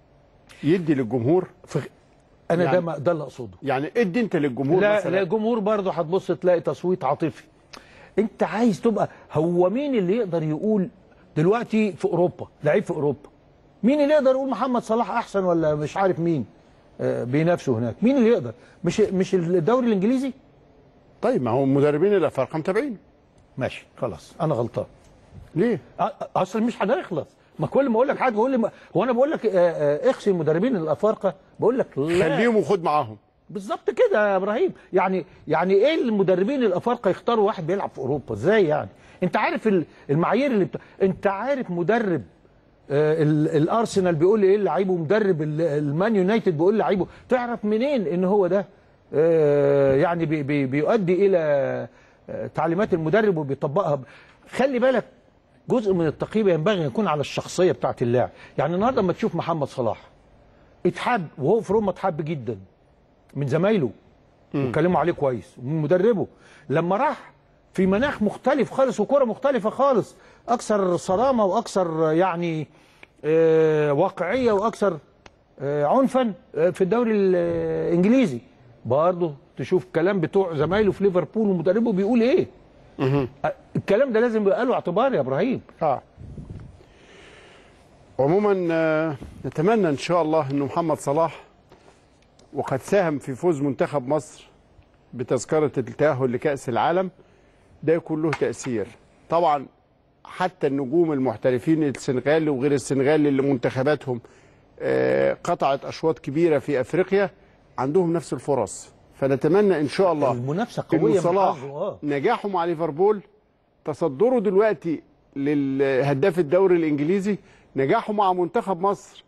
يدي للجمهور في انا يعني- ده ما ده اللي اقصده يعني ادي انت للجمهور لا مثلا لا الجمهور برضه هتبص تلاقي تصويت عاطفي انت عايز تبقى هو مين اللي يقدر يقول دلوقتي في اوروبا لعيب في اوروبا مين اللي يقدر يقول محمد صلاح احسن ولا مش عارف مين آه، بينافسوا هناك مين اللي يقدر مش مش الدوري الانجليزي طيب ما هو المدربين الافارقه متابعين ماشي خلاص انا غلطان ليه؟ أ- اصل مش هنخلص ما كل ما اقول لك حاجه قول لي ما- هو انا بقول لك آه، آه، اخشي المدربين الافارقه بقول لك لا خليهم وخد معاهم بالظبط كده يا ابراهيم يعني يعني ايه المدربين الافارقه يختاروا واحد بيلعب في اوروبا ازاي يعني انت عارف ال- المعايير اللي بت... انت عارف مدرب آه ال- الارسنال بيقول ايه لعيبه مدرب ال- المان يونايتد بيقول لعيبه تعرف منين ان هو ده آه يعني بي بي بيؤدي الى آه تعليمات المدرب وبيطبقها ب- خلي بالك جزء من التقييم ينبغي ان يكون على الشخصيه بتاعت اللاعب يعني النهارده لما تشوف محمد صلاح اتحب وهو في روما اتحب جدا من زمايله واتكلموا عليه كويس ومن مدربه لما راح في مناخ مختلف خالص وكرة مختلفة خالص أكثر صرامة وأكثر يعني آه، واقعية وأكثر آه، عنفا آه، في الدوري الإنجليزي برضه تشوف كلام بتوع زمايله في ليفربول ومدربه بيقول إيه الكلام ده لازم يبقى له اعتبار يا ابراهيم اه عموما آه، نتمنى ان شاء الله ان محمد صلاح وقد ساهم في فوز منتخب مصر بتذكره التاهل لكاس العالم ده يكون له تاثير طبعا حتى النجوم المحترفين السنغال وغير السنغال اللي منتخباتهم آه، قطعت اشواط كبيره في افريقيا عندهم نفس الفرص فنتمنى ان شاء الله المنافسه إن قويه من صلاح حظه، اه نجاحه مع ليفربول تصدره دلوقتي للهداف الدوري الانجليزي نجاحه مع منتخب مصر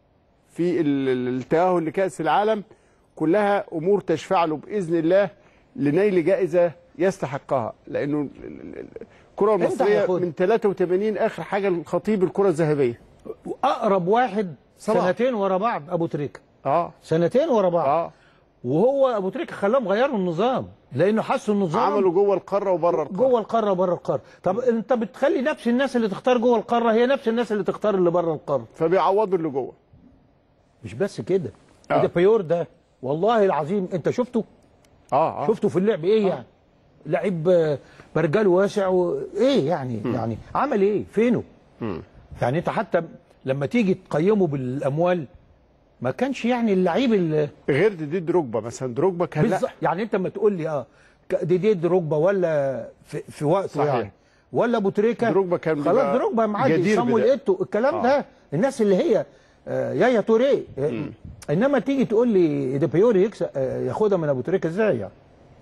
في ال- ال- التاهل لكاس العالم كلها امور تشفع له باذن الله لنيل جائزه يستحقها لانه ال- ال- ال- الكره المصريه هياخدها. من 83 اخر حاجه الخطيب الكره الذهبيه اقرب واحد صلاح. سنتين ورا بعض ابو تريكه اه سنتين ورا بعض اه وهو ابو تريكه خلاهم غيروا النظام لانه حسوا النظام عملوا جوه القاره وبره القاره جوه القاره وبره القاره طب انت بتخلي نفس الناس اللي تختار جوه القاره هي نفس الناس اللي تختار اللي بره القاره فبيعوضوا اللي جوه مش بس كده آه. ده بيور ده والله العظيم انت شفته اه اه شفته في اللعب ايه يعني لعيب آه، برجال واسع و... ايه يعني يعني عمل ايه فينه يعني انت حتى لما تيجي تقيمه بالاموال ما كانش يعني اللعيب اللي غير دي دروجبا مثلا دروجبا كان لا بالظبط يعني انت ما تقول لي اه ك- دي دي دروجبا ولا في, في وقته صحيح. يعني ولا ابو تريكه دروجبا كان خلاص بيبقى دروجبا معدي جدير صامويل بده. ايتو الكلام آه. ده الناس اللي هي آه يايا توريه آه انما تيجي تقول لي دي بيوري يكسب آه ياخدها من ابو تريكه ازاي يعني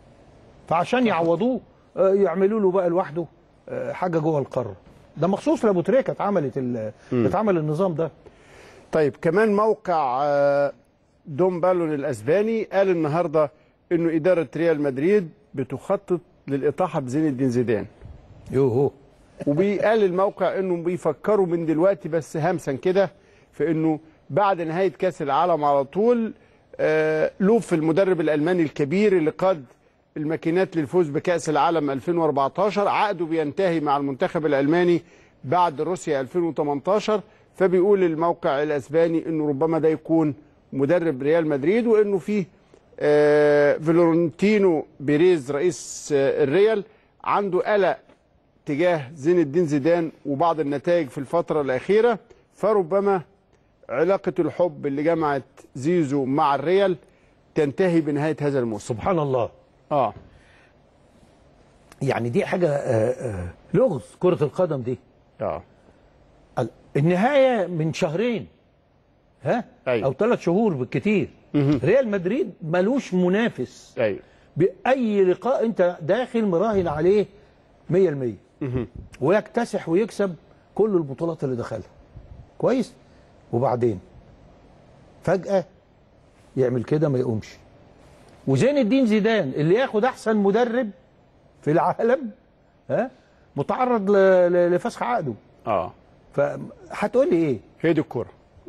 فعشان يعوضوه آه يعملوا له بقى لوحده آه حاجه جوه القاره ده مخصوص لابو تريكه اتعملت ال- اتعمل النظام ده طيب كمان موقع آه، دوم بالون الاسباني قال النهارده انه اداره ريال مدريد بتخطط للاطاحه بزين الدين زيدان يوهو وبيقال الموقع انه بيفكروا من دلوقتي بس همسا كده في انه بعد نهايه كاس العالم على طول آه، لوف المدرب الالماني الكبير اللي قاد الماكينات للفوز بكاس العالم 2014 عقده بينتهي مع المنتخب الالماني بعد روسيا 2018 فبيقول الموقع الاسباني انه ربما ده يكون مدرب ريال مدريد وانه فيه آه، فلورنتينو بيريز رئيس آه، الريال عنده قلق تجاه زين الدين زيدان وبعض النتائج في الفترة الأخيرة فربما علاقة الحب اللي جمعت زيزو مع الريال تنتهي بنهاية هذا الموسم سبحان الله اه يعني دي حاجه آه آه لغز كره القدم دي اه ال- النهايه من شهرين ها أيوة. او ثلاث شهور بالكتير ريال مدريد ملوش منافس ايوه باي لقاء انت داخل مراهن عليه 100% ويكتسح ويكسب كل البطولات اللي دخلها كويس وبعدين فجاه يعمل كده ما يقومش وزين الدين زيدان اللي ياخد احسن مدرب في العالم ها متعرض ل- ل- لفسخ عقده اه فهتقول لي ايه هي دي الكرة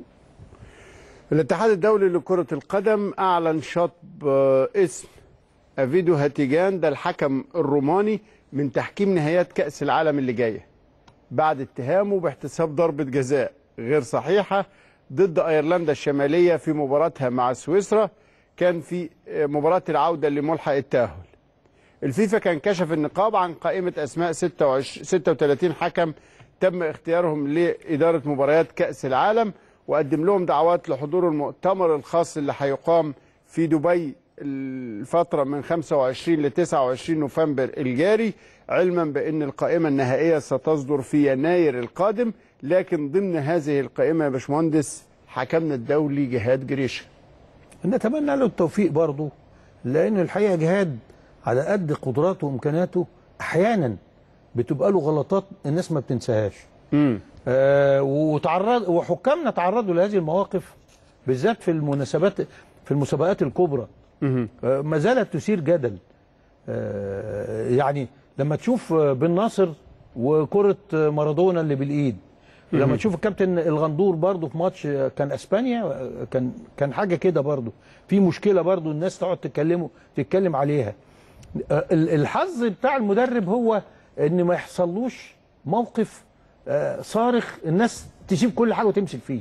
الاتحاد الدولي لكرة القدم أعلن شطب آه، اسم أفيدو هاتيجان ده الحكم الروماني من تحكيم نهايات كأس العالم اللي جاية بعد اتهامه باحتساب ضربة جزاء غير صحيحة ضد أيرلندا الشمالية في مباراتها مع سويسرا كان في آه، مباراة العودة لملحق التأهل الفيفا كان كشف النقاب عن قائمة أسماء 26 36 حكم تم اختيارهم لإدارة مباريات كأس العالم وقدم لهم دعوات لحضور المؤتمر الخاص اللي هيقام في دبي الفترة من 25 ل 29 نوفمبر الجاري علما بأن القائمة النهائية ستصدر في يناير القادم لكن ضمن هذه القائمة يا باشمهندس حكمنا الدولي جهاد جريشة نتمنى له التوفيق برضه لان الحقيقه جهاد على قد قدراته وامكاناته احيانا بتبقى له غلطات الناس ما بتنساهاش آه وتعرض وحكامنا تعرضوا لهذه المواقف بالذات في المناسبات في المسابقات الكبرى آه ما زالت تثير جدل آه يعني لما تشوف آه، بن ناصر وكرة آه، مارادونا اللي بالايد لما تشوف الكابتن الغندور برضه في ماتش آه، كان اسبانيا آه، كان كان حاجه كده برضه في مشكله برضه الناس تقعد تتكلموا تتكلم عليها آه، ال- الحظ بتاع المدرب هو ان ما يحصلوش موقف آه، صارخ الناس تسيب كل حاجه وتمسك فيه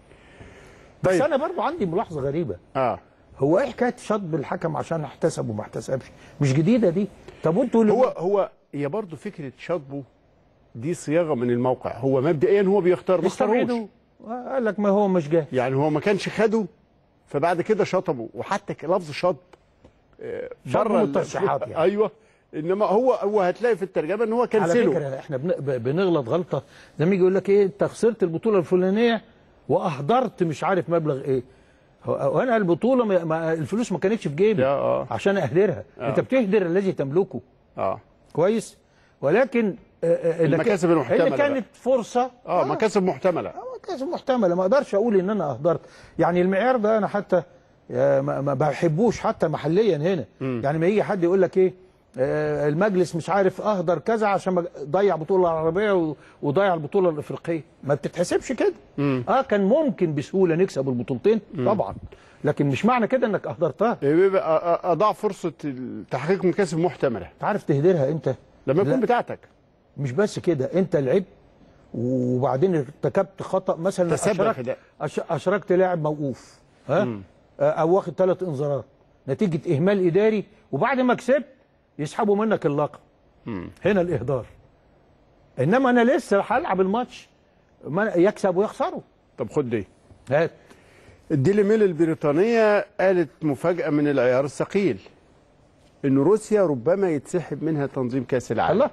بس طيب. انا برضه عندي ملاحظه غريبه اه هو ايه حكايه شطب الحكم عشان احتسب وما احتسبش مش جديده دي طب وانتوا اللي هو هو هي برضه فكره شطبه دي صياغه من الموقع هو مبدئيا هو بيختار ما اختاروش استبعدوا قال لك ما هو مش جاهز يعني هو ما كانش خده فبعد كده شطبه وحتى ك- لفظ شطب آه، شطب بره ال- مترشحات يعني. ايوه انما هو هو هتلاقي في الترجمه ان هو على كنسله فكره احنا بن- ب- بنغلط غلطه لما يجي يقول لك ايه انت خسرت البطوله الفلانيه واهدرت مش عارف مبلغ ايه هو- وانا البطوله ما ما الفلوس ما كانتش في جيبي يا اه عشان اهدرها آه. انت بتهدر الذي تملكه اه كويس ولكن آه، آه، إنك- المكاسب المحتملة اللي كانت فرصه اه مكاسب محتمله مكاسب محتمله ما اقدرش اقول ان انا اهدرت يعني المعيار ده انا حتى آه، ما ما بحبوش حتى محليا هنا يعني ما يجي حد يقول لك ايه آه، المجلس مش عارف اهدر كذا عشان ما- ضيع بطوله العربيه و- وضيع البطوله الافريقيه ما بتتحسبش كده اه كان ممكن بسهوله نكسب البطولتين طبعا لكن مش معنى كده انك اهدرتها يبقى أ- أ- اضاع فرصه تحقيق مكاسب محتمله انت عارف تهدرها امتى لما يكون لا. بتاعتك مش بس كده انت لعبت وبعدين ارتكبت خطا مثلا تسبب اشركت في ده. أش- اشركت لاعب موقوف ها آه، او واخد ثلاث انذارات نتيجه اهمال اداري وبعد ما كسبت يسحبوا منك اللقب هنا الاهدار انما انا لسه هلعب الماتش ما- يكسب ويخسروا طب خد دي هات الديلي ميل البريطانيه قالت مفاجاه من العيار الثقيل ان روسيا ربما يتسحب منها تنظيم كاس العالم الله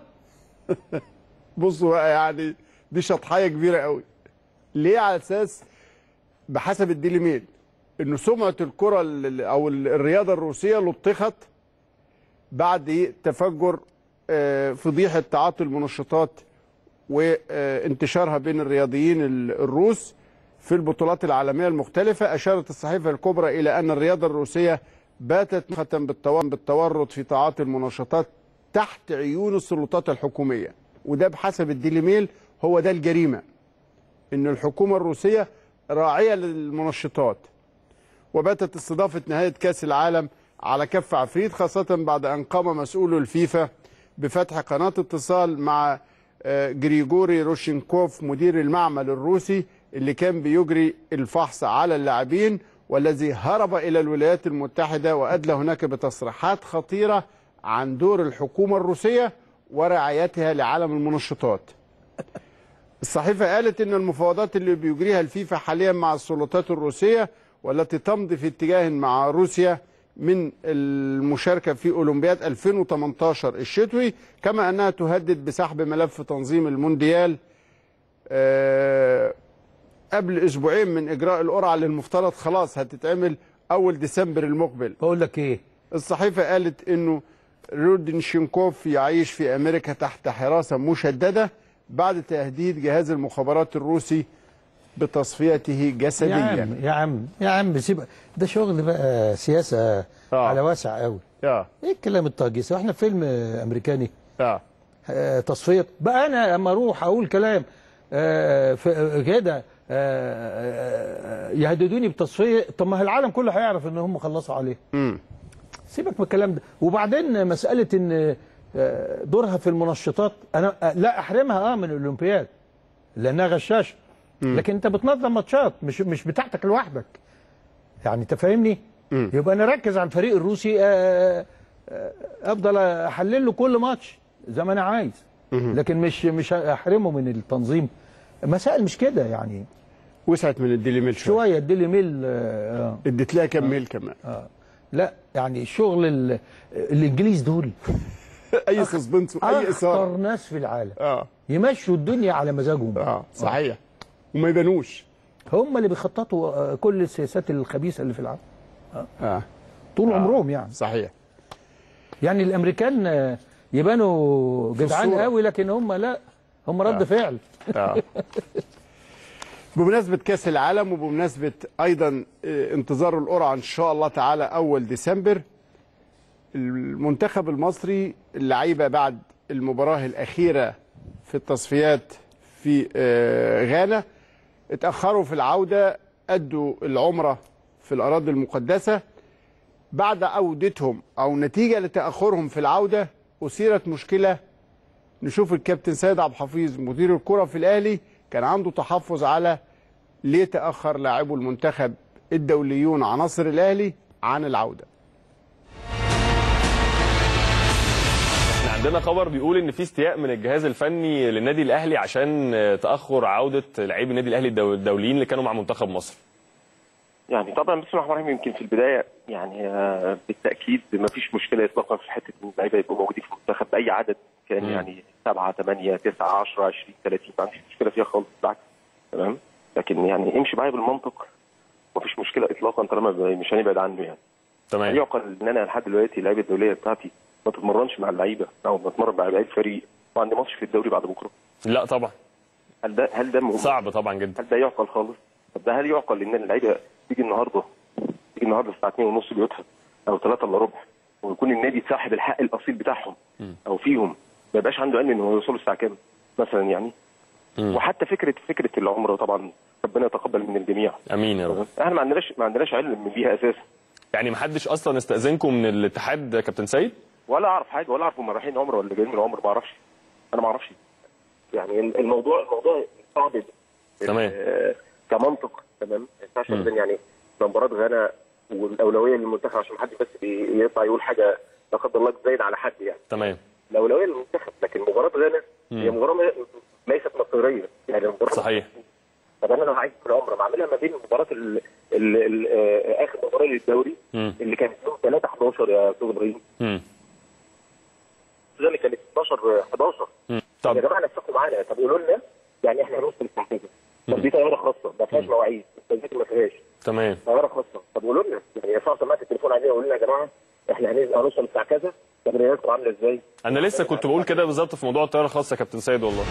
بصوا بقى يعني دي شطحيه كبيره قوي ليه على اساس بحسب الديلي ميل انه سمعه الكره ال- او ال- الرياضه الروسيه لطخت بعد تفجر آه، فضيحه تعاطي المنشطات وانتشارها بين الرياضيين ال- الروس في البطولات العالميه المختلفه اشارت الصحيفه الكبرى الى ان الرياضه الروسيه باتت ختم بالتورط في تعاطي المنشطات تحت عيون السلطات الحكوميه وده بحسب الديلي ميل هو ده الجريمه ان الحكومه الروسيه راعيه للمنشطات وباتت استضافه نهايه كاس العالم على كف عفريت خاصه بعد ان قام مسؤول الفيفا بفتح قناه اتصال مع آه، جريجوري روشينكوف مدير المعمل الروسي اللي كان بيجري الفحص على اللاعبين والذي هرب الى الولايات المتحده وادلى هناك بتصريحات خطيره عن دور الحكومه الروسيه ورعايتها لعالم المنشطات. الصحيفة قالت إن المفاوضات اللي بيجريها الفيفا حاليا مع السلطات الروسية والتي تمضي في اتجاه مع روسيا من المشاركة في أولمبياد 2018 الشتوي كما أنها تهدد بسحب ملف تنظيم المونديال آه، قبل أسبوعين من إجراء القرعة اللي المفترض خلاص هتتعمل أول ديسمبر المقبل بقول لك ايه الصحيفة قالت انه رودنشينكوف يعيش في امريكا تحت حراسة مشددة بعد تهديد جهاز المخابرات الروسي بتصفيته يا جسديا عم يا عم يا عم سيب ده شغل بقى سياسه آه. على واسع قوي اه ايه الكلام الطاجس احنا في فيلم آه، امريكاني اه آه، تصفيه بقى انا لما اروح اقول كلام آه، في- آه، كده آه، آه، يهددوني بتصفيه طب ما العالم كله هيعرف ان هم خلصوا عليه امم سيبك من الكلام ده وبعدين مساله ان آه، دورها في المنشطات انا آه، لا احرمها اه من الاولمبياد لانها غشاشه لكن انت بتنظم ماتشات مش مش بتاعتك لوحدك يعني انت فاهمني يبقى انا اركز على الفريق الروسي آه، آه، افضل احلل له كل ماتش زي ما انا عايز لكن مش مش احرمه من التنظيم مسائل مش كده يعني وسعت من الديلي ميل شويه شويه الديلي ميل آه، آه. اديت لها كم ميل كمان لا يعني شغل ال- الانجليز دول اي سسبنس اي اثاره اخطر ناس في العالم اه يمشوا الدنيا على مزاجهم اه صحيح وما يبانوش هم اللي بيخططوا آه، كل السياسات الخبيثه اللي في العالم اه طول عمرهم يعني صحيح يعني الامريكان آه، يبانوا جدعان الصورة. قوي لكن هم لا هم رد فعل آه. بمناسبة كأس العالم وبمناسبة أيضا آه، انتظار القرعة إن شاء الله تعالى أول ديسمبر المنتخب المصري اللعيبة بعد المباراة الأخيرة في التصفيات في آه، غانا اتأخروا في العودة أدوا العمرة في الأراضي المقدسة بعد عودتهم أو نتيجة لتأخرهم في العودة أثيرت مشكلة نشوف الكابتن سيد عبد الحفيظ مدير الكرة في الأهلي كان عنده تحفظ على ليه تأخر لاعبو المنتخب الدوليون عناصر الأهلي عن العودة احنا عندنا خبر بيقول ان في استياء من الجهاز الفني للنادي الاهلي عشان آه، تاخر عوده لاعبي النادي الاهلي الدو- الدوليين اللي كانوا مع منتخب مصر يعني طبعا بسم الله الرحمن الرحيم يمكن في البدايه يعني آه، بالتاكيد ما فيش مشكله اطلاقا في حته ان اللعيبه يبقوا موجودين في المنتخب باي عدد كان مم. يعني 7 8 9 10 20 30 ما عنديش مشكله فيها خالص بالعكس تمام لكن يعني امشي معايا بالمنطق ما فيش مشكله اطلاقا طالما ب- مش هنبعد عنه يعني هل تمام يعقل ان انا لحد دلوقتي اللعيبه الدوليه بتاعتي ما تتمرنش مع اللعيبه او بتمرن مع لعيب فريق وعندي ماتش في الدوري بعد بكره لا طبعا هل ده هل ده مهم؟ صعب طبعا جدا هل ده يعقل خالص؟ طب ده هل يعقل ان اللعيبه تيجي النهارده تيجي النهارده الساعه 2 ونص بيوتها او 3 الا ربع ويكون النادي صاحب الحق الاصيل بتاعهم او فيهم ما يبقاش عنده علم ان هو يوصلوا الساعه كام مثلا يعني مم. وحتى فكره فكره العمره طبعا ربنا يتقبل من الجميع امين يا رب احنا ما عندناش ما عندناش علم بيها اساسا يعني محدش اصلا استاذنكم من الاتحاد يا كابتن سيد ولا اعرف حاجه ولا اعرف هم رايحين عمره ولا جايين من العمره ما اعرفش انا ما اعرفش يعني الموضوع الموضوع صعب تمام. آه، كمنطق تمام ما ينفعش ابدا يعني مباراه غانا والاولويه للمنتخب عشان محدش بس بي- يطلع يقول حاجه لا قدر الله زايد على حد يعني تمام الاولويه للمنتخب لكن مباراه غانا هي مباراه ما- ليست مصيريه يعني المباراه صحيح طب انا لو عايز في العمره بعملها ما بين مباراه ال ال ال آه، اخر مباراه للدوري مم. اللي كانت يوم 3 11 يا استاذ ابراهيم مم. اللي كانت 12 11 مم. يا طب جماعه نفسكم معانا طب قولوا لنا يعني احنا هنوصل الساعه كذا طب دي طياره خاصه ما فيهاش مواعيد التوقيت ما فيهاش تمام طياره خاصه طب قولوا لنا يعني يرفعوا سماعه التليفون علينا ويقولوا لنا يا جماعه احنا هننزل هنوصل الساعه كذا طب رياضتكم عامله ازاي؟ انا لسه كنت بقول كده بالظبط في موضوع الطياره الخاصه يا كابتن سيد والله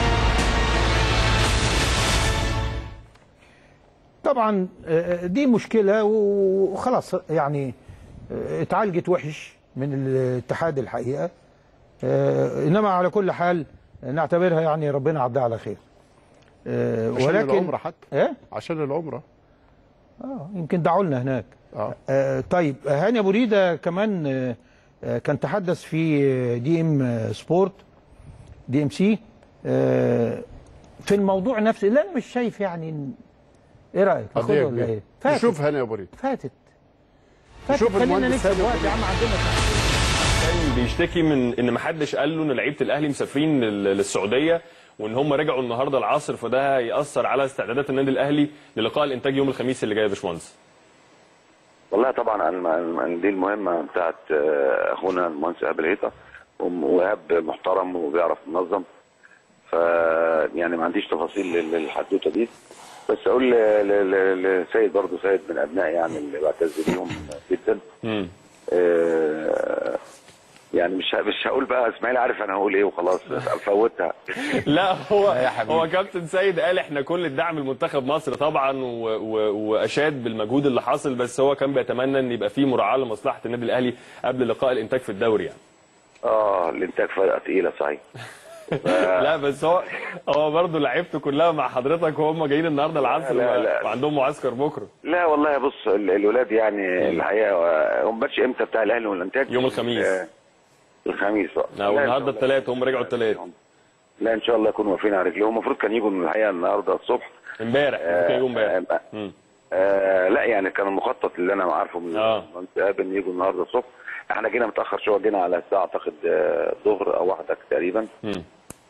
طبعا آه، دي مشكله وخلاص يعني آه، اتعالجت وحش من الاتحاد الحقيقه آه، انما على كل حال نعتبرها يعني ربنا عدها على خير آه، عشان ولكن العمره حتى ايه عشان العمره اه يمكن دعوا لنا هناك اه آه طيب هاني ابو ريده كمان آه آه، كان تحدث في آه، دي ام آه، سبورت دي ام سي آه، في الموضوع نفسه لا انا مش شايف يعني إن- ايه رايك قضية ناخدها ولا كبيرة. ايه فاتت نشوف هنا يا ابو ريد فاتت فاتت نشوف خلينا المهندس نكسب هاني وقت أبو يا عم عندنا كان بيشتكي من ان ما حدش قال له ان لعيبه الاهلي مسافرين لل- للسعوديه وان هم رجعوا النهارده العصر فده هياثر على استعدادات النادي الاهلي للقاء الانتاج يوم الخميس اللي جاي يا باشمهندس والله طبعا الم- الم- دي المهمه بتاعت آه، اخونا المهندس ايهاب الهيطه وم- وايهاب محترم وبيعرف ينظم ف يعني ما عنديش تفاصيل لل- للحدوته دي بس اقول ل- ل- ل- لسيد برضه سيد من ابنائي يعني اللي بعتز بيهم جدا امم آه، يعني مش ه- مش هقول بقى اسماعيل عارف انا هقول ايه وخلاص فوتها لا هو يا حبيبي. هو كابتن سيد قال احنا كل الدعم لمنتخب مصر طبعا و و واشاد بالمجهود اللي حاصل بس هو كان بيتمنى ان يبقى في مراعاه لمصلحه النادي الاهلي قبل لقاء الانتاج في الدوري يعني اه الانتاج فرقه تقيله صحيح لا بس هو هو برضه لعيبته كلها مع حضرتك وهم جايين النهارده العصر لا، لا. وعندهم معسكر بكره لا والله بص ال- الولاد يعني الحقيقه آه، هم ماتش امتى بتاع الاهلي والانتاج يوم الخميس. آه، الخميس بقى لا، والنهارده الثلاث هم رجعوا الثلاث لا ان شاء الله يكونوا واقفين على رجليهم المفروض كان يجوا من الحقيقه النهارده الصبح امبارح ممكن يجوا امبارح آه، مم. آه لا يعني كان المخطط اللي انا عارفه من آه. المنطقه ان يجوا النهارده الصبح احنا جينا متاخر شويه جينا على الساعه اعتقد آه، الظهر او واحده تقريبا مم.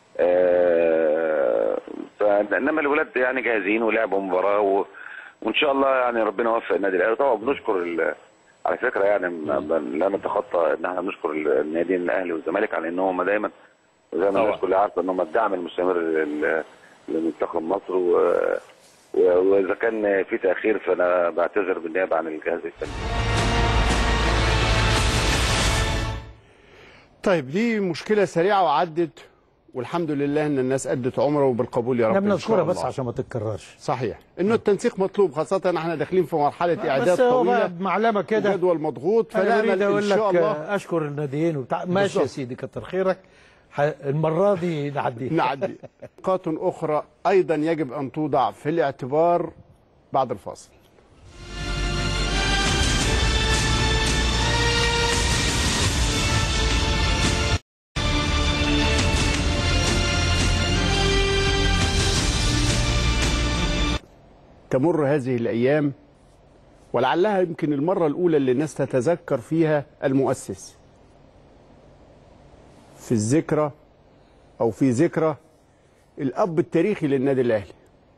آه، فانما الولاد يعني جاهزين ولعبوا مباراه و... وان شاء الله يعني ربنا يوفق النادي الاهلي طبعا بنشكر ال... على فكره يعني ما- ما- لا نتخطى ان احنا بنشكر الناديين الاهلي والزمالك على ان هم دايما زي ما طبعا. الناس كلها عارفه ان هم الدعم المستمر لل- لمنتخب مصر و... و- واذا كان في تاخير فانا بعتذر بالنيابه عن الجهاز الفني طيب دي مشكله سريعه وعدت والحمد لله ان الناس ادت عمره وبالقبول يا رب احنا إن شاء بنذكرها بس الله. عشان ما تتكررش صحيح انه التنسيق مطلوب خاصه احنا داخلين في مرحله اعداد بس هو بقى طويله بمعلمه كده وجدول مضغوط انا فنامل اريد ان اقول لك شاء الله آه، اشكر الناديين وبتاع ماشي يا بالظبط. سيدي كتر خيرك ح- المره دي نعديها نعدي نقاط اخرى ايضا يجب ان توضع في الاعتبار بعد الفاصل تمر هذه الايام ولعلها يمكن المره الاولى اللي الناس تتذكر فيها المؤسس في الذكرى او في ذكرى الاب التاريخي للنادي الاهلي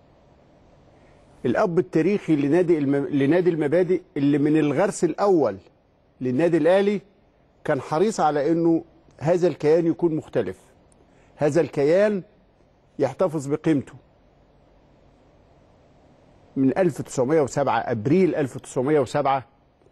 الاب التاريخي لنادي الم... لنادي المبادئ اللي من الغرس الاول للنادي الاهلي كان حريص على انه هذا الكيان يكون مختلف هذا الكيان يحتفظ بقيمته من 1907 ابريل 1907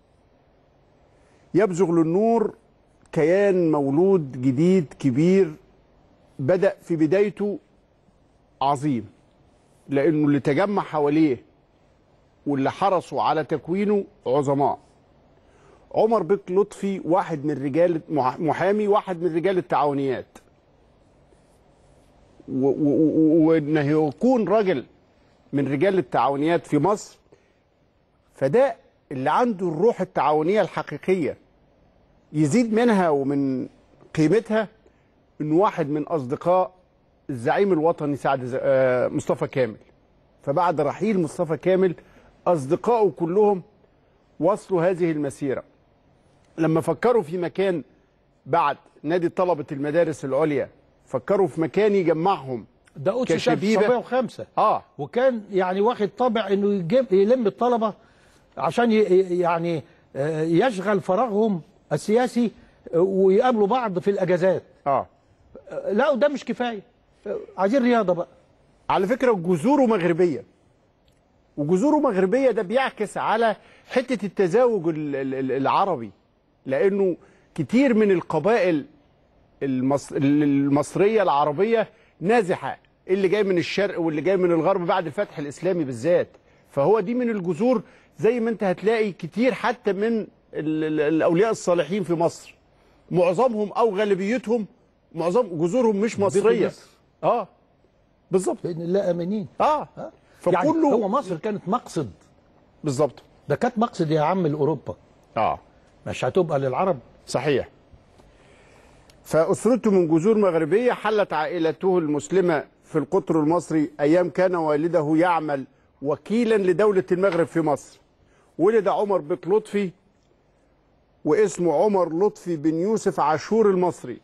يبزغ للنور كيان مولود جديد كبير بدأ في بدايته عظيم لأنه اللي تجمع حواليه واللي حرصوا على تكوينه عظماء عمر بك لطفي واحد من رجال محامي واحد من رجال التعاونيات و- و- و- وانه يكون راجل من رجال التعاونيات في مصر فده اللي عنده الروح التعاونيه الحقيقيه يزيد منها ومن قيمتها انه واحد من اصدقاء الزعيم الوطني سعد ز- آه، مصطفى كامل فبعد رحيل مصطفى كامل اصدقائه كلهم وصلوا هذه المسيره لما فكروا في مكان بعد نادي طلبه المدارس العليا فكروا في مكان يجمعهم ده قدس كشبيبة. 1905 اه وكان يعني واخد طابع انه يجيب يلم الطلبه عشان ي- يعني آه، يشغل فراغهم السياسي آه، ويقابلوا بعض في الاجازات اه آه، لا وده مش كفايه آه، عايزين رياضه بقى على فكره جذوره مغربيه وجذوره مغربيه ده بيعكس على حته التزاوج ال- ال- ال- العربي لانه كتير من القبائل المص... المصريه العربيه نازحه اللي جاي من الشرق واللي جاي من الغرب بعد الفتح الاسلامي بالذات فهو دي من الجذور زي ما انت هتلاقي كتير حتى من ال- ال- الاولياء الصالحين في مصر معظمهم او غالبيتهم معظم جذورهم مش مصريه مصر. اه بالظبط باذن الله امنين اه يعني فكله هو مصر كانت مقصد بالظبط ده كانت مقصد يا عم لاوروبا اه مش هتبقى للعرب صحيح فأسرته من جذور مغربية حلت عائلته المسلمة في القطر المصري أيام كان والده يعمل وكيلا لدولة المغرب في مصر ولد عمر بك لطفي واسمه عمر لطفي بن يوسف عاشور المصري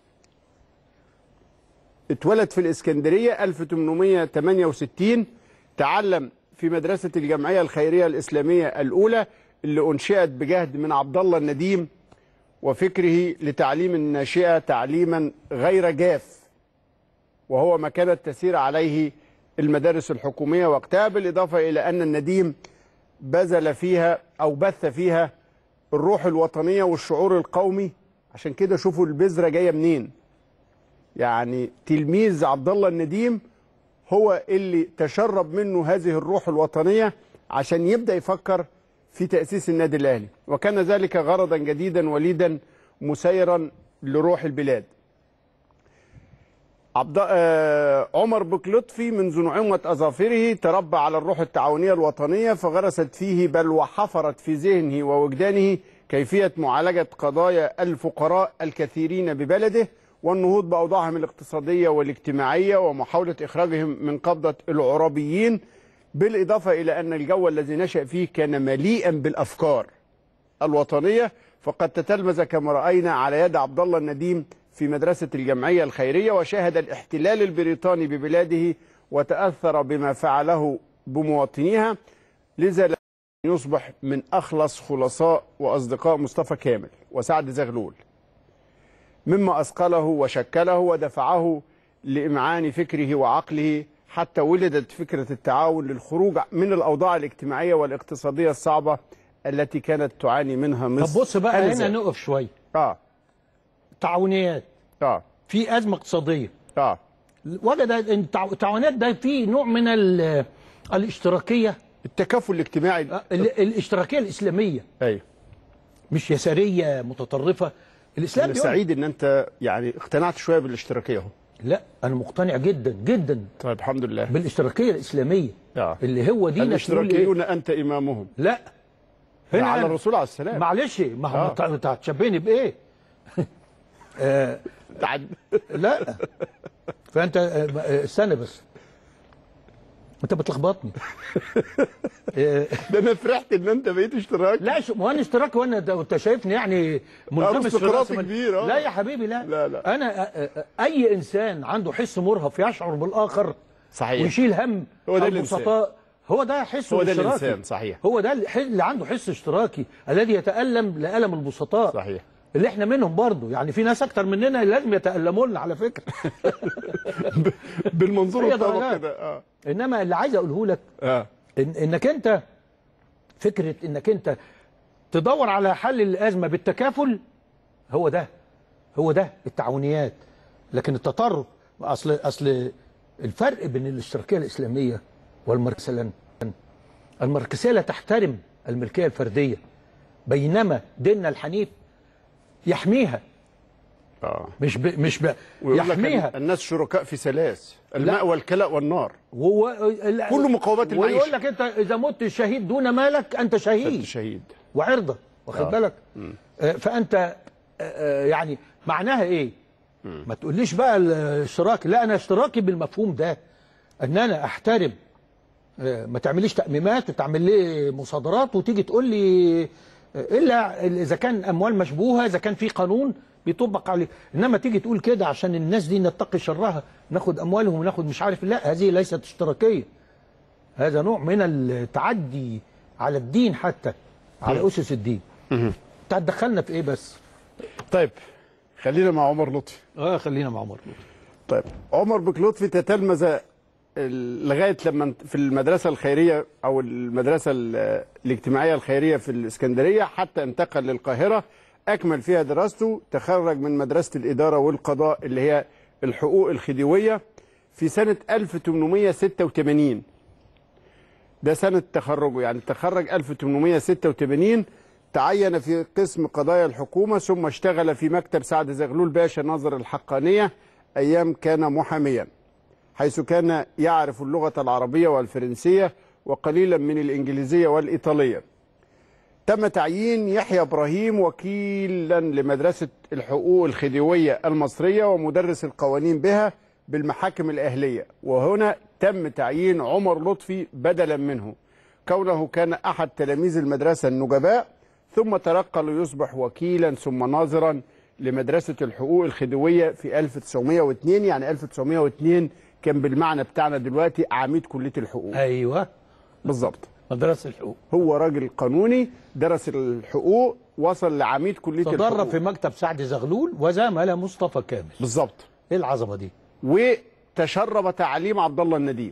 اتولد في الإسكندرية 1868 تعلم في مدرسة الجمعية الخيرية الإسلامية الأولى اللي أنشئت بجهد من عبد الله النديم وفكره لتعليم الناشئة تعليما غير جاف وهو ما كانت تسير عليه المدارس الحكومية وقتها بالإضافة إلى أن النديم بذل فيها أو بث فيها الروح الوطنية والشعور القومي عشان كده شوفوا البذرة جاية منين يعني تلميذ عبد الله النديم هو اللي تشرب منه هذه الروح الوطنية عشان يبدأ يفكر في تأسيس النادي الأهلي وكان ذلك غرضا جديدا وليدا مسيرا لروح البلاد عبد آه، عمر بك لطفي منذ نعومة أظافره تربى على الروح التعاونية الوطنية فغرست فيه بل وحفرت في ذهنه ووجدانه كيفية معالجة قضايا الفقراء الكثيرين ببلده والنهوض بأوضاعهم الاقتصادية والاجتماعية ومحاولة إخراجهم من قبضة العرابيين بالإضافة إلى أن الجو الذي نشأ فيه كان مليئا بالأفكار الوطنية فقد تتلمذ كما رأينا على يد عبد الله النديم في مدرسة الجمعية الخيرية وشاهد الاحتلال البريطاني ببلاده وتأثر بما فعله بمواطنيها لذا لم يصبح من أخلص خلصاء وأصدقاء مصطفى كامل وسعد زغلول مما أثقله وشكله ودفعه لإمعان فكره وعقله حتى ولدت فكرة التعاون للخروج من الأوضاع الاجتماعية والاقتصادية الصعبة التي كانت تعاني منها طب مصر بص بقى هنا آنذاك. نقف شويه اه تعاونيات اه في ازمه اقتصاديه اه وجد ان التع- التعاونات ده فيه نوع من ال- الاشتراكيه التكافل الاجتماعي ال- الاشتراكيه الاسلاميه ايوه مش يساريه متطرفه الاسلام انا بيقول سعيد ان انت يعني اقتنعت شويه بالاشتراكيه اهو لا انا مقتنع جدا جدا طيب الحمد لله بالاشتراكيه الاسلاميه آه. اللي هو دينك نقول ايه الاشتراكيون انت امامهم لا هنا على أنا- الرسول عليه السلام معلش ما هو آه. انت انت هتشبهني بايه آه تعد- لا فانت آه، آه، استنى بس انت بتلخبطني آه، ده انا فرحت ان انت بقيت اشتراك لا شو ما انا اشتراكي وانا ده انت شايفني يعني منغمس في أرستقراطي رأس مال- كبير، آه. لا يا حبيبي لا لا، لا. انا أ- أ- اي انسان عنده حس مرهف يشعر بالاخر صحيح. ويشيل هم هو ده الإنسان. البسطاء هو ده حس هو ده اشتراكي الإنسان، صحيح. هو ده الح- اللي عنده حس اشتراكي الذي يتالم لالم البسطاء صحيح. اللي احنا منهم برضه يعني في ناس اكتر مننا لازم يتالموا لنا على فكره بالمنظور هي الطبقي درجات. ده اه انما اللي عايز اقوله لك اه إن انك انت فكره انك انت تدور على حل الازمه بالتكافل هو ده هو ده التعاونيات لكن التطرف اصل اصل الفرق بين الاشتراكيه الاسلاميه والماركسيه الماركسيه لا تحترم الملكيه الفرديه بينما ديننا الحنيف يحميها اه مش ب... مش ب... ويقول لك يحميها ال- الناس شركاء في ثلاث الماء والكلى والنار وهو كل مقومات المعيشة. ويقول لك انت اذا مت شهيد دون مالك انت شهيد شهيد وعرضه واخد آه. بالك آه، فانت آه، آه، يعني معناها ايه ما تقوليش بقى الاشتراك لا انا اشتراكي بالمفهوم ده ان انا احترم آه، ما تعمليش تأميمات وتعمل لي مصادرات وتيجي تقول لي آه، الا اذا كان اموال مشبوهه اذا كان في قانون بيطبق عليه انما تيجي تقول كده عشان الناس دي نتقي شرها ناخد اموالهم وناخد مش عارف لا هذه ليست اشتراكيه هذا نوع من التعدي على الدين حتى على اسس الدين انت هتدخلنا في ايه بس طيب خلينا مع عمر لطفي اه خلينا مع عمر طيب عمر بك لطفي تتلمذ ال- لغايه لما انت- في المدرسه الخيريه او المدرسه ال- الاجتماعيه الخيريه في الاسكندريه حتى انتقل للقاهره اكمل فيها دراسته تخرج من مدرسه الاداره والقضاء اللي هي الحقوق الخديويه في سنه 1886 ده سنه تخرجه يعني تخرج 1886 تعين في قسم قضايا الحكومه ثم اشتغل في مكتب سعد زغلول باشا ناظر الحقانيه ايام كان محاميا حيث كان يعرف اللغة العربية والفرنسية وقليلا من الإنجليزية والإيطالية تم تعيين يحيى إبراهيم وكيلا لمدرسة الحقوق الخديوية المصرية ومدرس القوانين بها بالمحاكم الأهلية وهنا تم تعيين عمر لطفي بدلا منه كونه كان أحد تلاميذ المدرسة النجباء ثم ترقى ليصبح وكيلا ثم ناظرا لمدرسة الحقوق الخديوية في 1902 يعني 1902 كان بالمعنى بتاعنا دلوقتي عميد كلية الحقوق ايوه بالظبط مدرسه الحقوق هو راجل قانوني درس الحقوق وصل لعميد كلية تدرب الحقوق في مكتب سعد زغلول وزامل مصطفى كامل بالظبط ايه العظمه دي وتشرب تعليم عبد الله النديم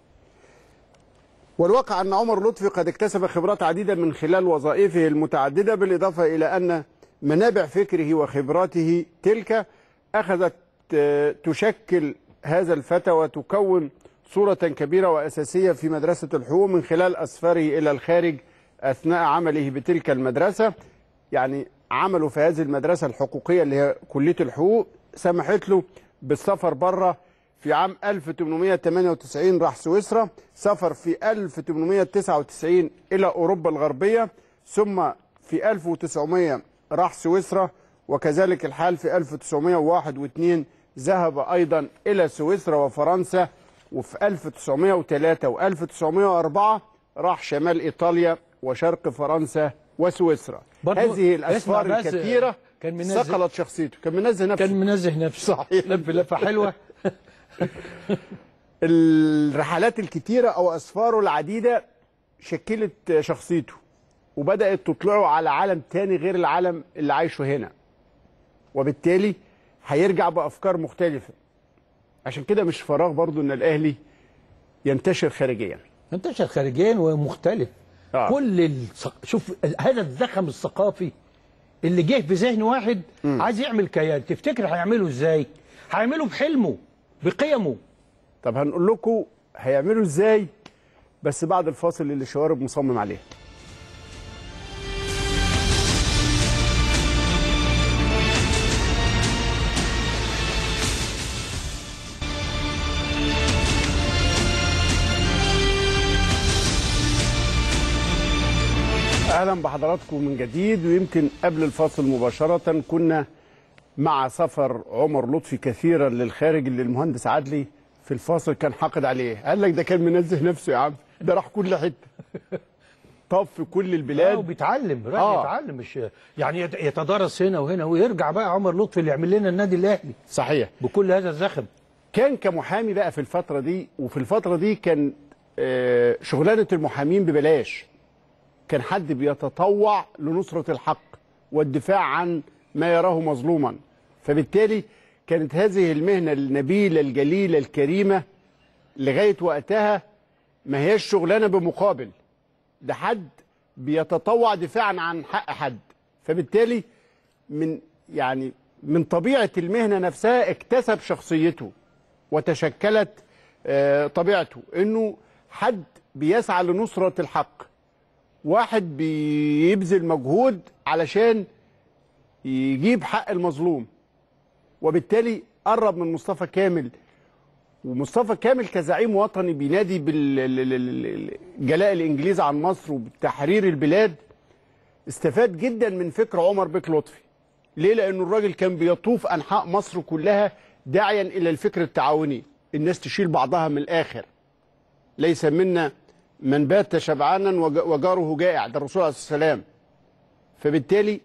والواقع أن عمر لطفي قد اكتسب خبرات عديدة من خلال وظائفه المتعددة بالإضافة إلى أن منابع فكره وخبراته تلك أخذت آه، تشكل هذا الفتى وتكون صورة كبيرة وأساسية في مدرسة الحقوق من خلال أسفاره إلى الخارج أثناء عمله بتلك المدرسة يعني عمله في هذه المدرسة الحقوقية اللي هي كلية الحقوق سمحت له بالسفر بره في عام 1898 راح سويسرا سافر في 1899 إلى أوروبا الغربية ثم في 1900 راح سويسرا وكذلك الحال في 1901 و2 ذهب أيضا إلى سويسرا وفرنسا وفي 1903 و1904 راح شمال إيطاليا وشرق فرنسا وسويسرا برضو هذه الأسفار اسمع بس، الكثيرة كان منزه- صقلت شخصيته كان منزه نفسه كان منزه نفسه صحيح. لف لفه حلوه الرحلات الكتيرة أو أسفاره العديدة شكلت شخصيته وبدأت تطلعه على عالم تاني غير العالم اللي عايشه هنا وبالتالي هيرجع بأفكار مختلفة عشان كده مش فراغ برضو إن الأهلي ينتشر خارجيا انتشر خارجيا ومختلف آه. كل الص... شوف ال- هذا الزخم الثقافي اللي جه في ذهن واحد عايز يعمل كيان تفتكر هيعمله ازاي هيعمله بحلمه بقيمه طب هنقول لكم هيعملوا ازاي بس بعد الفاصل اللي شوارب مصمم عليه اهلا بحضراتكم من جديد ويمكن قبل الفاصل مباشره كنا مع سفر عمر لطفي كثيرا للخارج اللي المهندس عدلي في في الفاصل كان حاقد عليه قال لك ده كان منزه نفسه يا عم ده راح كل حته طب في كل لا البلاد وبيتعلم راح آه. يتعلم مش يعني يت- يتدرس هنا وهنا ويرجع بقى عمر لطفي اللي يعمل لنا النادي الاهلي صحيح بكل هذا الزخم كان كمحامي بقى في الفترة دي وفي الفترة دي كان آه، شغلانة المحامين ببلاش كان حد بيتطوع لنصرة الحق والدفاع عن ما يراه مظلوما فبالتالي كانت هذه المهنة النبيلة الجليلة الكريمة لغاية وقتها ما هيش شغلانة بمقابل ده حد بيتطوع دفاعا عن حق حد فبالتالي من يعني من طبيعة المهنة نفسها اكتسب شخصيته وتشكلت آه، طبيعته انه حد بيسعى لنصرة الحق واحد بيبذل مجهود علشان يجيب حق المظلوم وبالتالي قرب من مصطفى كامل ومصطفى كامل كزعيم وطني بينادي بالجلاء الانجليز عن مصر وبتحرير البلاد استفاد جدا من فكر عمر بيك لطفي ليه لانه الراجل كان بيطوف انحاء مصر كلها داعيا الى الفكر التعاوني الناس تشيل بعضها من الاخر ليس منا من بات شبعانا وج- وجاره جائع ده الرسول عليه الصلاه والسلام فبالتالي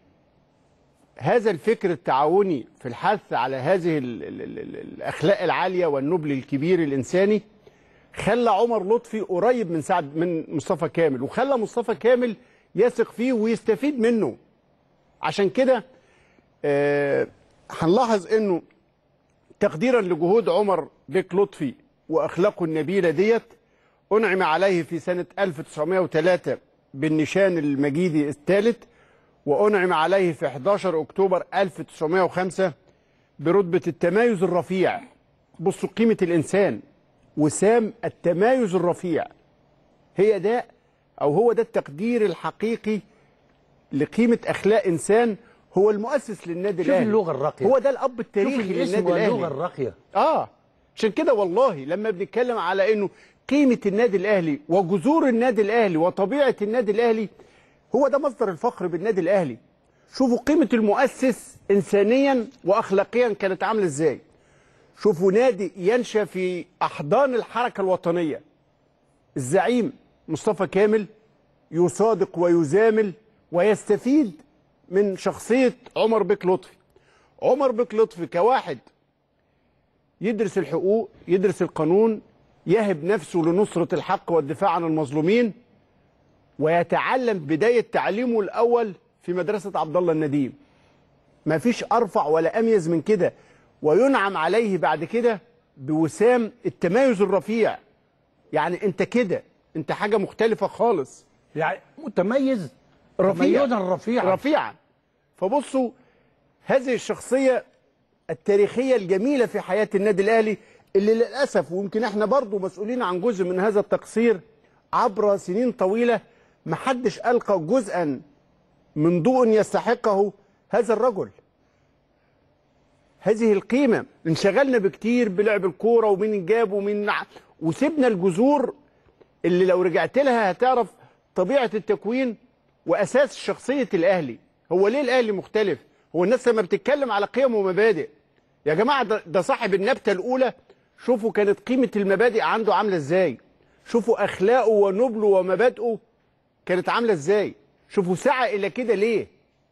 هذا الفكر التعاوني في الحث على هذه ال ال ال ال الاخلاق العاليه والنبل الكبير الانساني خلى عمر لطفي قريب من سعد من مصطفى كامل وخلى مصطفى كامل يثق فيه ويستفيد منه عشان كده آه، هنلاحظ انه تقديرا لجهود عمر بيك لطفي واخلاقه النبيله ديت انعم عليه في سنه 1903 بالنشان المجيدي الثالث وانعم عليه في 11 اكتوبر 1905 برتبه التمايز الرفيع بصوا قيمه الانسان وسام التمايز الرفيع هي ده او هو ده التقدير الحقيقي لقيمه اخلاق انسان هو المؤسس للنادي شوف الاهلي اللغة الراقية. هو ده الاب شوف التاريخي الاسم للنادي واللغه الاهلي الراقيه اه عشان كده والله لما بنتكلم على انه قيمه النادي الاهلي وجذور النادي الاهلي وطبيعه النادي الاهلي هو ده مصدر الفخر بالنادي الاهلي شوفوا قيمه المؤسس انسانيا واخلاقيا كانت عامله ازاي شوفوا نادي ينشا في احضان الحركه الوطنيه الزعيم مصطفى كامل يصادق ويزامل ويستفيد من شخصيه عمر بيك لطفي عمر بيك لطفي كواحد يدرس الحقوق يدرس القانون يهب نفسه لنصرة الحق والدفاع عن المظلومين ويتعلم بداية تعليمه الأول في مدرسة عبد الله النديم ما فيش أرفع ولا أميز من كده وينعم عليه بعد كده بوسام التمايز الرفيع يعني أنت كده أنت حاجة مختلفة خالص يعني متميز رفيع تميزا رفيعا رفيعا فبصوا هذه الشخصية التاريخية الجميلة في حياة النادي الأهلي اللي للأسف ويمكن احنا برضو مسؤولين عن جزء من هذا التقصير عبر سنين طويلة محدش ألقى جزءا من ضوء يستحقه هذا الرجل هذه القيمة انشغلنا بكتير بلعب الكورة ومين جاب ومين نع- وسيبنا الجذور اللي لو رجعت لها هتعرف طبيعة التكوين وأساس شخصية الأهلي هو ليه الأهلي مختلف هو الناس لما بتتكلم على قيم ومبادئ يا جماعة ده, ده صاحب النبتة الأولى شوفوا كانت قيمة المبادئ عنده عاملة إزاي شوفوا أخلاقه ونبله ومبادئه كانت عاملة إزاي شوفوا سعى إلى كده ليه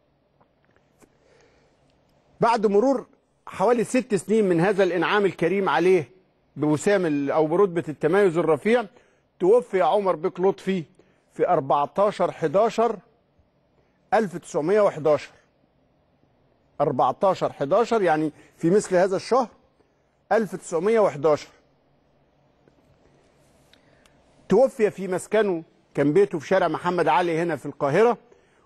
بعد مرور حوالي ست سنين من هذا الإنعام الكريم عليه بوسام ال- أو برتبة التميز الرفيع توفي عمر بيك لطفي في 14 11 1911 14 11 يعني في مثل هذا الشهر 1911 توفي في مسكنه كان بيته في شارع محمد علي هنا في القاهرة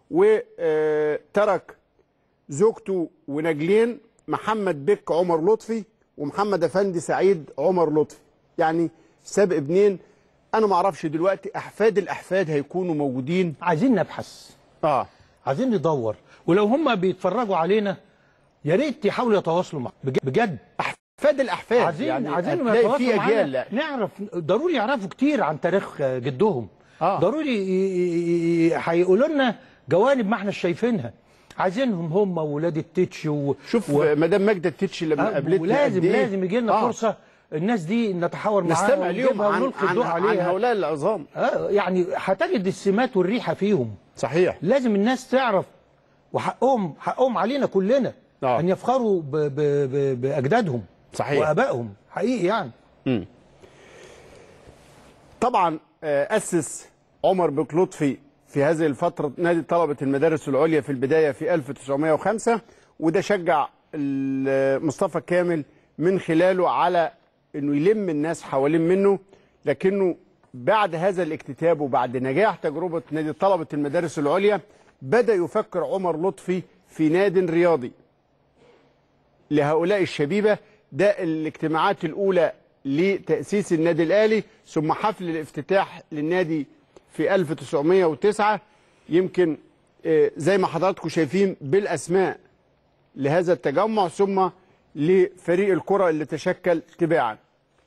وترك زوجته ونجلين محمد بك عمر لطفي ومحمد افندي سعيد عمر لطفي يعني ساب ابنين انا ما اعرفش دلوقتي احفاد الاحفاد هيكونوا موجودين عايزين نبحث اه عايزين ندور ولو هم بيتفرجوا علينا يا ريت يحاولوا يتواصلوا معنا بج- بجد احفاد الاحفاد عايزين يعني عايزين هتلاقي يتواصلوا في معانا اجيال لا. نعرف ضروري يعرفوا كتير عن تاريخ جدهم آه. ضروري ي- ي- ي- هيقولوا لنا جوانب ما احنا شايفينها عايزينهم هم وولاد التتش و... شوف و... مدام ماجده التتش لما آه، قابلتني ولازم قد إيه؟ لازم يجي لنا آه. فرصه الناس دي نتحاور معاها نستمع اليوم ونجيبها عن, ونلقي عن, الضوء عن عليها هؤلاء العظام آه يعني هتجد السمات والريحه فيهم صحيح لازم الناس تعرف وحقهم حقهم علينا كلنا آه. ان يفخروا ب ب ب باجدادهم صحيح. وابائهم حقيقي يعني طبعا آه، أسس عمر بك لطفي في هذه الفترة نادي طلبة المدارس العليا في البداية في 1905 وده شجع ال- مصطفى كامل من خلاله على انه يلم الناس حوالين منه لكنه بعد هذا الاكتتاب وبعد نجاح تجربة نادي طلبة المدارس العليا بدأ يفكر عمر لطفي في ناد رياضي لهؤلاء الشبيبة ده الاجتماعات الأولى لتأسيس النادي الأهلي ثم حفل الافتتاح للنادي في 1909 يمكن آه، زي ما حضراتكم شايفين بالأسماء لهذا التجمع ثم لفريق الكرة اللي تشكل تباعا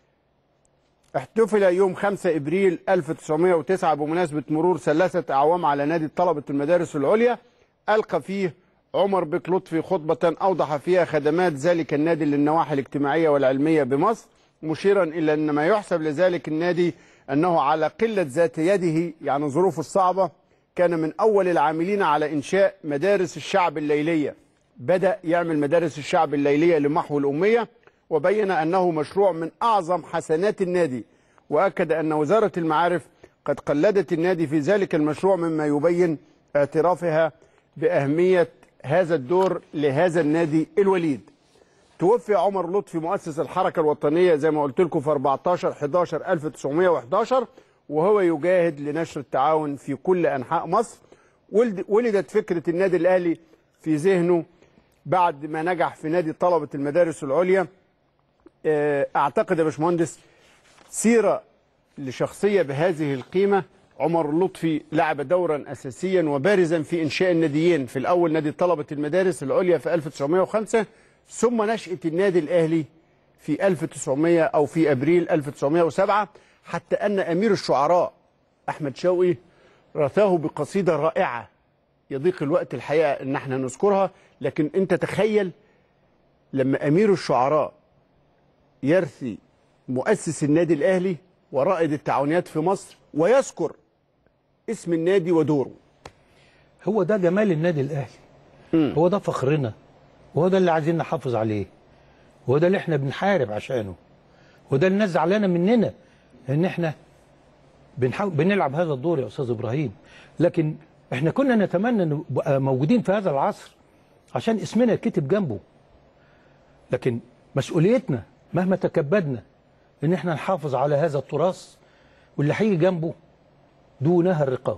احتفل يوم 5 ابريل 1909 بمناسبه مرور ثلاثه اعوام على نادي طلبه المدارس العليا القى فيه عمر بك لطفي خطبه اوضح فيها خدمات ذلك النادي للنواحي الاجتماعيه والعلميه بمصر مشيرا الى ان ما يحسب لذلك النادي انه على قله ذات يده يعني ظروفه الصعبه كان من اول العاملين على انشاء مدارس الشعب الليليه بدا يعمل مدارس الشعب الليليه لمحو الاميه وبين انه مشروع من اعظم حسنات النادي واكد ان وزاره المعارف قد قلدت النادي في ذلك المشروع مما يبين اعترافها باهميه هذا الدور لهذا النادي الوليد توفي عمر لطفي مؤسس الحركه الوطنيه زي ما قلت لكم في 14 11 1911 وهو يجاهد لنشر التعاون في كل انحاء مصر ولد ولدت فكره النادي الاهلي في ذهنه بعد ما نجح في نادي طلبه المدارس العليا آه، اعتقد يا باشمهندس سيره لشخصيه بهذه القيمه عمر لطفي لعب دورا اساسيا وبارزا في انشاء الناديين في الاول نادي طلبه المدارس العليا في 1905 ثم نشاه النادي الاهلي في 1900 او في ابريل 1907 حتى ان امير الشعراء احمد شوقي رثاه بقصيده رائعه يضيق الوقت الحقيقه ان احنا نذكرها لكن انت تخيل لما امير الشعراء يرثي مؤسس النادي الاهلي ورائد التعاونيات في مصر ويذكر اسم النادي ودوره هو ده جمال النادي الاهلي هو ده فخرنا وهو ده اللي عايزين نحافظ عليه وهو ده اللي احنا بنحارب عشانه وده اللي الناس زعلانه مننا ان احنا بنحاول بنلعب هذا الدور يا استاذ ابراهيم لكن احنا كنا نتمنى نبقى موجودين في هذا العصر عشان اسمنا يتكتب جنبه لكن مسؤوليتنا مهما تكبدنا ان احنا نحافظ على هذا التراث واللي هيجي جنبه دونها الرقاب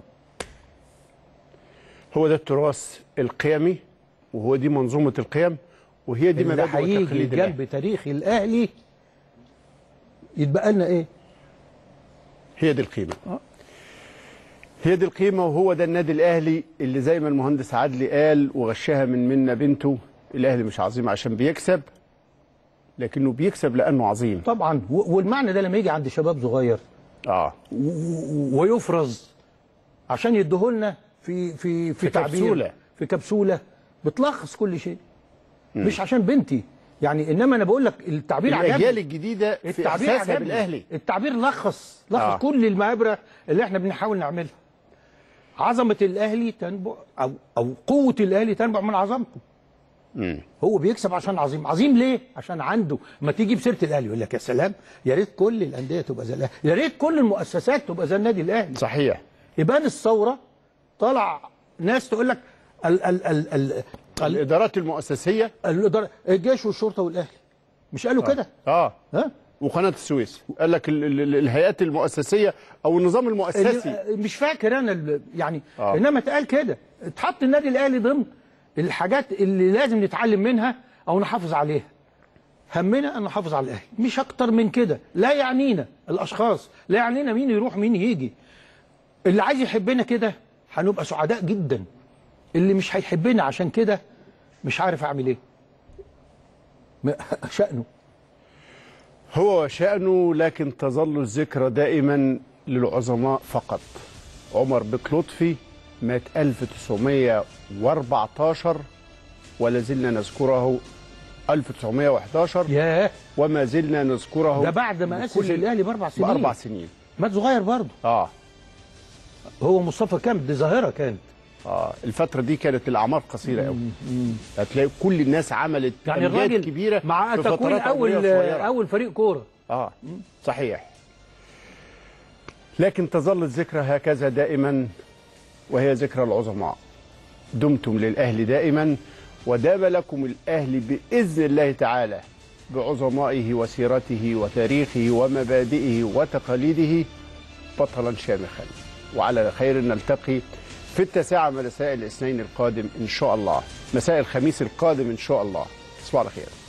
هو ده التراث القيمي وهو دي منظومه القيم وهي دي اللي مبادئ هيجي وتقاليد الأهلي. جنب تاريخ الاهلي يتبقى لنا ايه؟ هي دي القيمة هي دي القيمة وهو ده النادي الأهلي اللي زي ما المهندس عدلي قال وغشها من منا بنته الأهلي مش عظيم عشان بيكسب لكنه بيكسب لأنه عظيم طبعا و- والمعنى ده لما يجي عند شباب صغير اه و- و- ويفرز عشان يديهولنا في في في, في تعبير كبسولة. في كبسوله بتلخص كل شيء مش عشان بنتي يعني انما انا بقول لك التعبير الأجيال عجبني الجديدة في التعبير إحساسها عجبني. بالأهلي التعبير لخص لخص آه. آه. كل المعابره اللي احنا بنحاول نعملها عظمه الاهلي تنبع او او قوه الاهلي تنبع من عظمته هو بيكسب عشان عظيم عظيم ليه عشان عنده ما تيجي بسيره الاهلي يقول لك يا سلام يا ريت كل الانديه تبقى زي الاهلي يا ريت كل المؤسسات تبقى زي النادي الاهلي صحيح يبان الثوره طلع ناس تقول لك ال ال ال ال ال الإدارات المؤسسية الإدارة الجيش والشرطه والاهلي مش قالوا كده اه ها وقناة السويس قال لك ال- ال- ال- الهيئات المؤسسية أو النظام المؤسسي اللي- مش فاكر انا ال- يعني آه. آه. انما اتقال كده اتحط النادي الاهلي ضمن الحاجات اللي لازم نتعلم منها او نحافظ عليها همنا ان نحافظ على الاهلي مش اكتر من كده لا يعنينا الاشخاص لا يعنينا مين يروح مين يجي اللي عايز يحبنا كده هنبقى سعداء جدا اللي مش هيحبنا عشان كده مش عارف اعمل ايه م- شأنه هو شأنه لكن تظل الذكرى دائما للعظماء فقط عمر بك لطفي مات 1914 ولا زلنا نذكره 1911 ياه وما زلنا نذكره ده بعد ما اسس بكل- الاهلي باربع سنين باربع سنين مات صغير برضه اه هو مصطفى كامل دي ظاهره كانت اه الفتره دي كانت الاعمار قصيره قوي هتلاقي كل الناس عملت يعني أمجاد الراجل كبيره مع في تكوين فترات اول عمرية صغيرة. اول فريق كوره اه صحيح لكن تظل الذكرى هكذا دائما وهي ذكرى العظماء دمتم للأهل دائما ودام لكم الأهل بإذن الله تعالى بعظمائه وسيرته وتاريخه ومبادئه وتقاليده بطلا شامخا وعلى خير نلتقي في التاسعة مساء الاثنين القادم إن شاء الله مساء الخميس القادم إن شاء الله تصبحوا على خير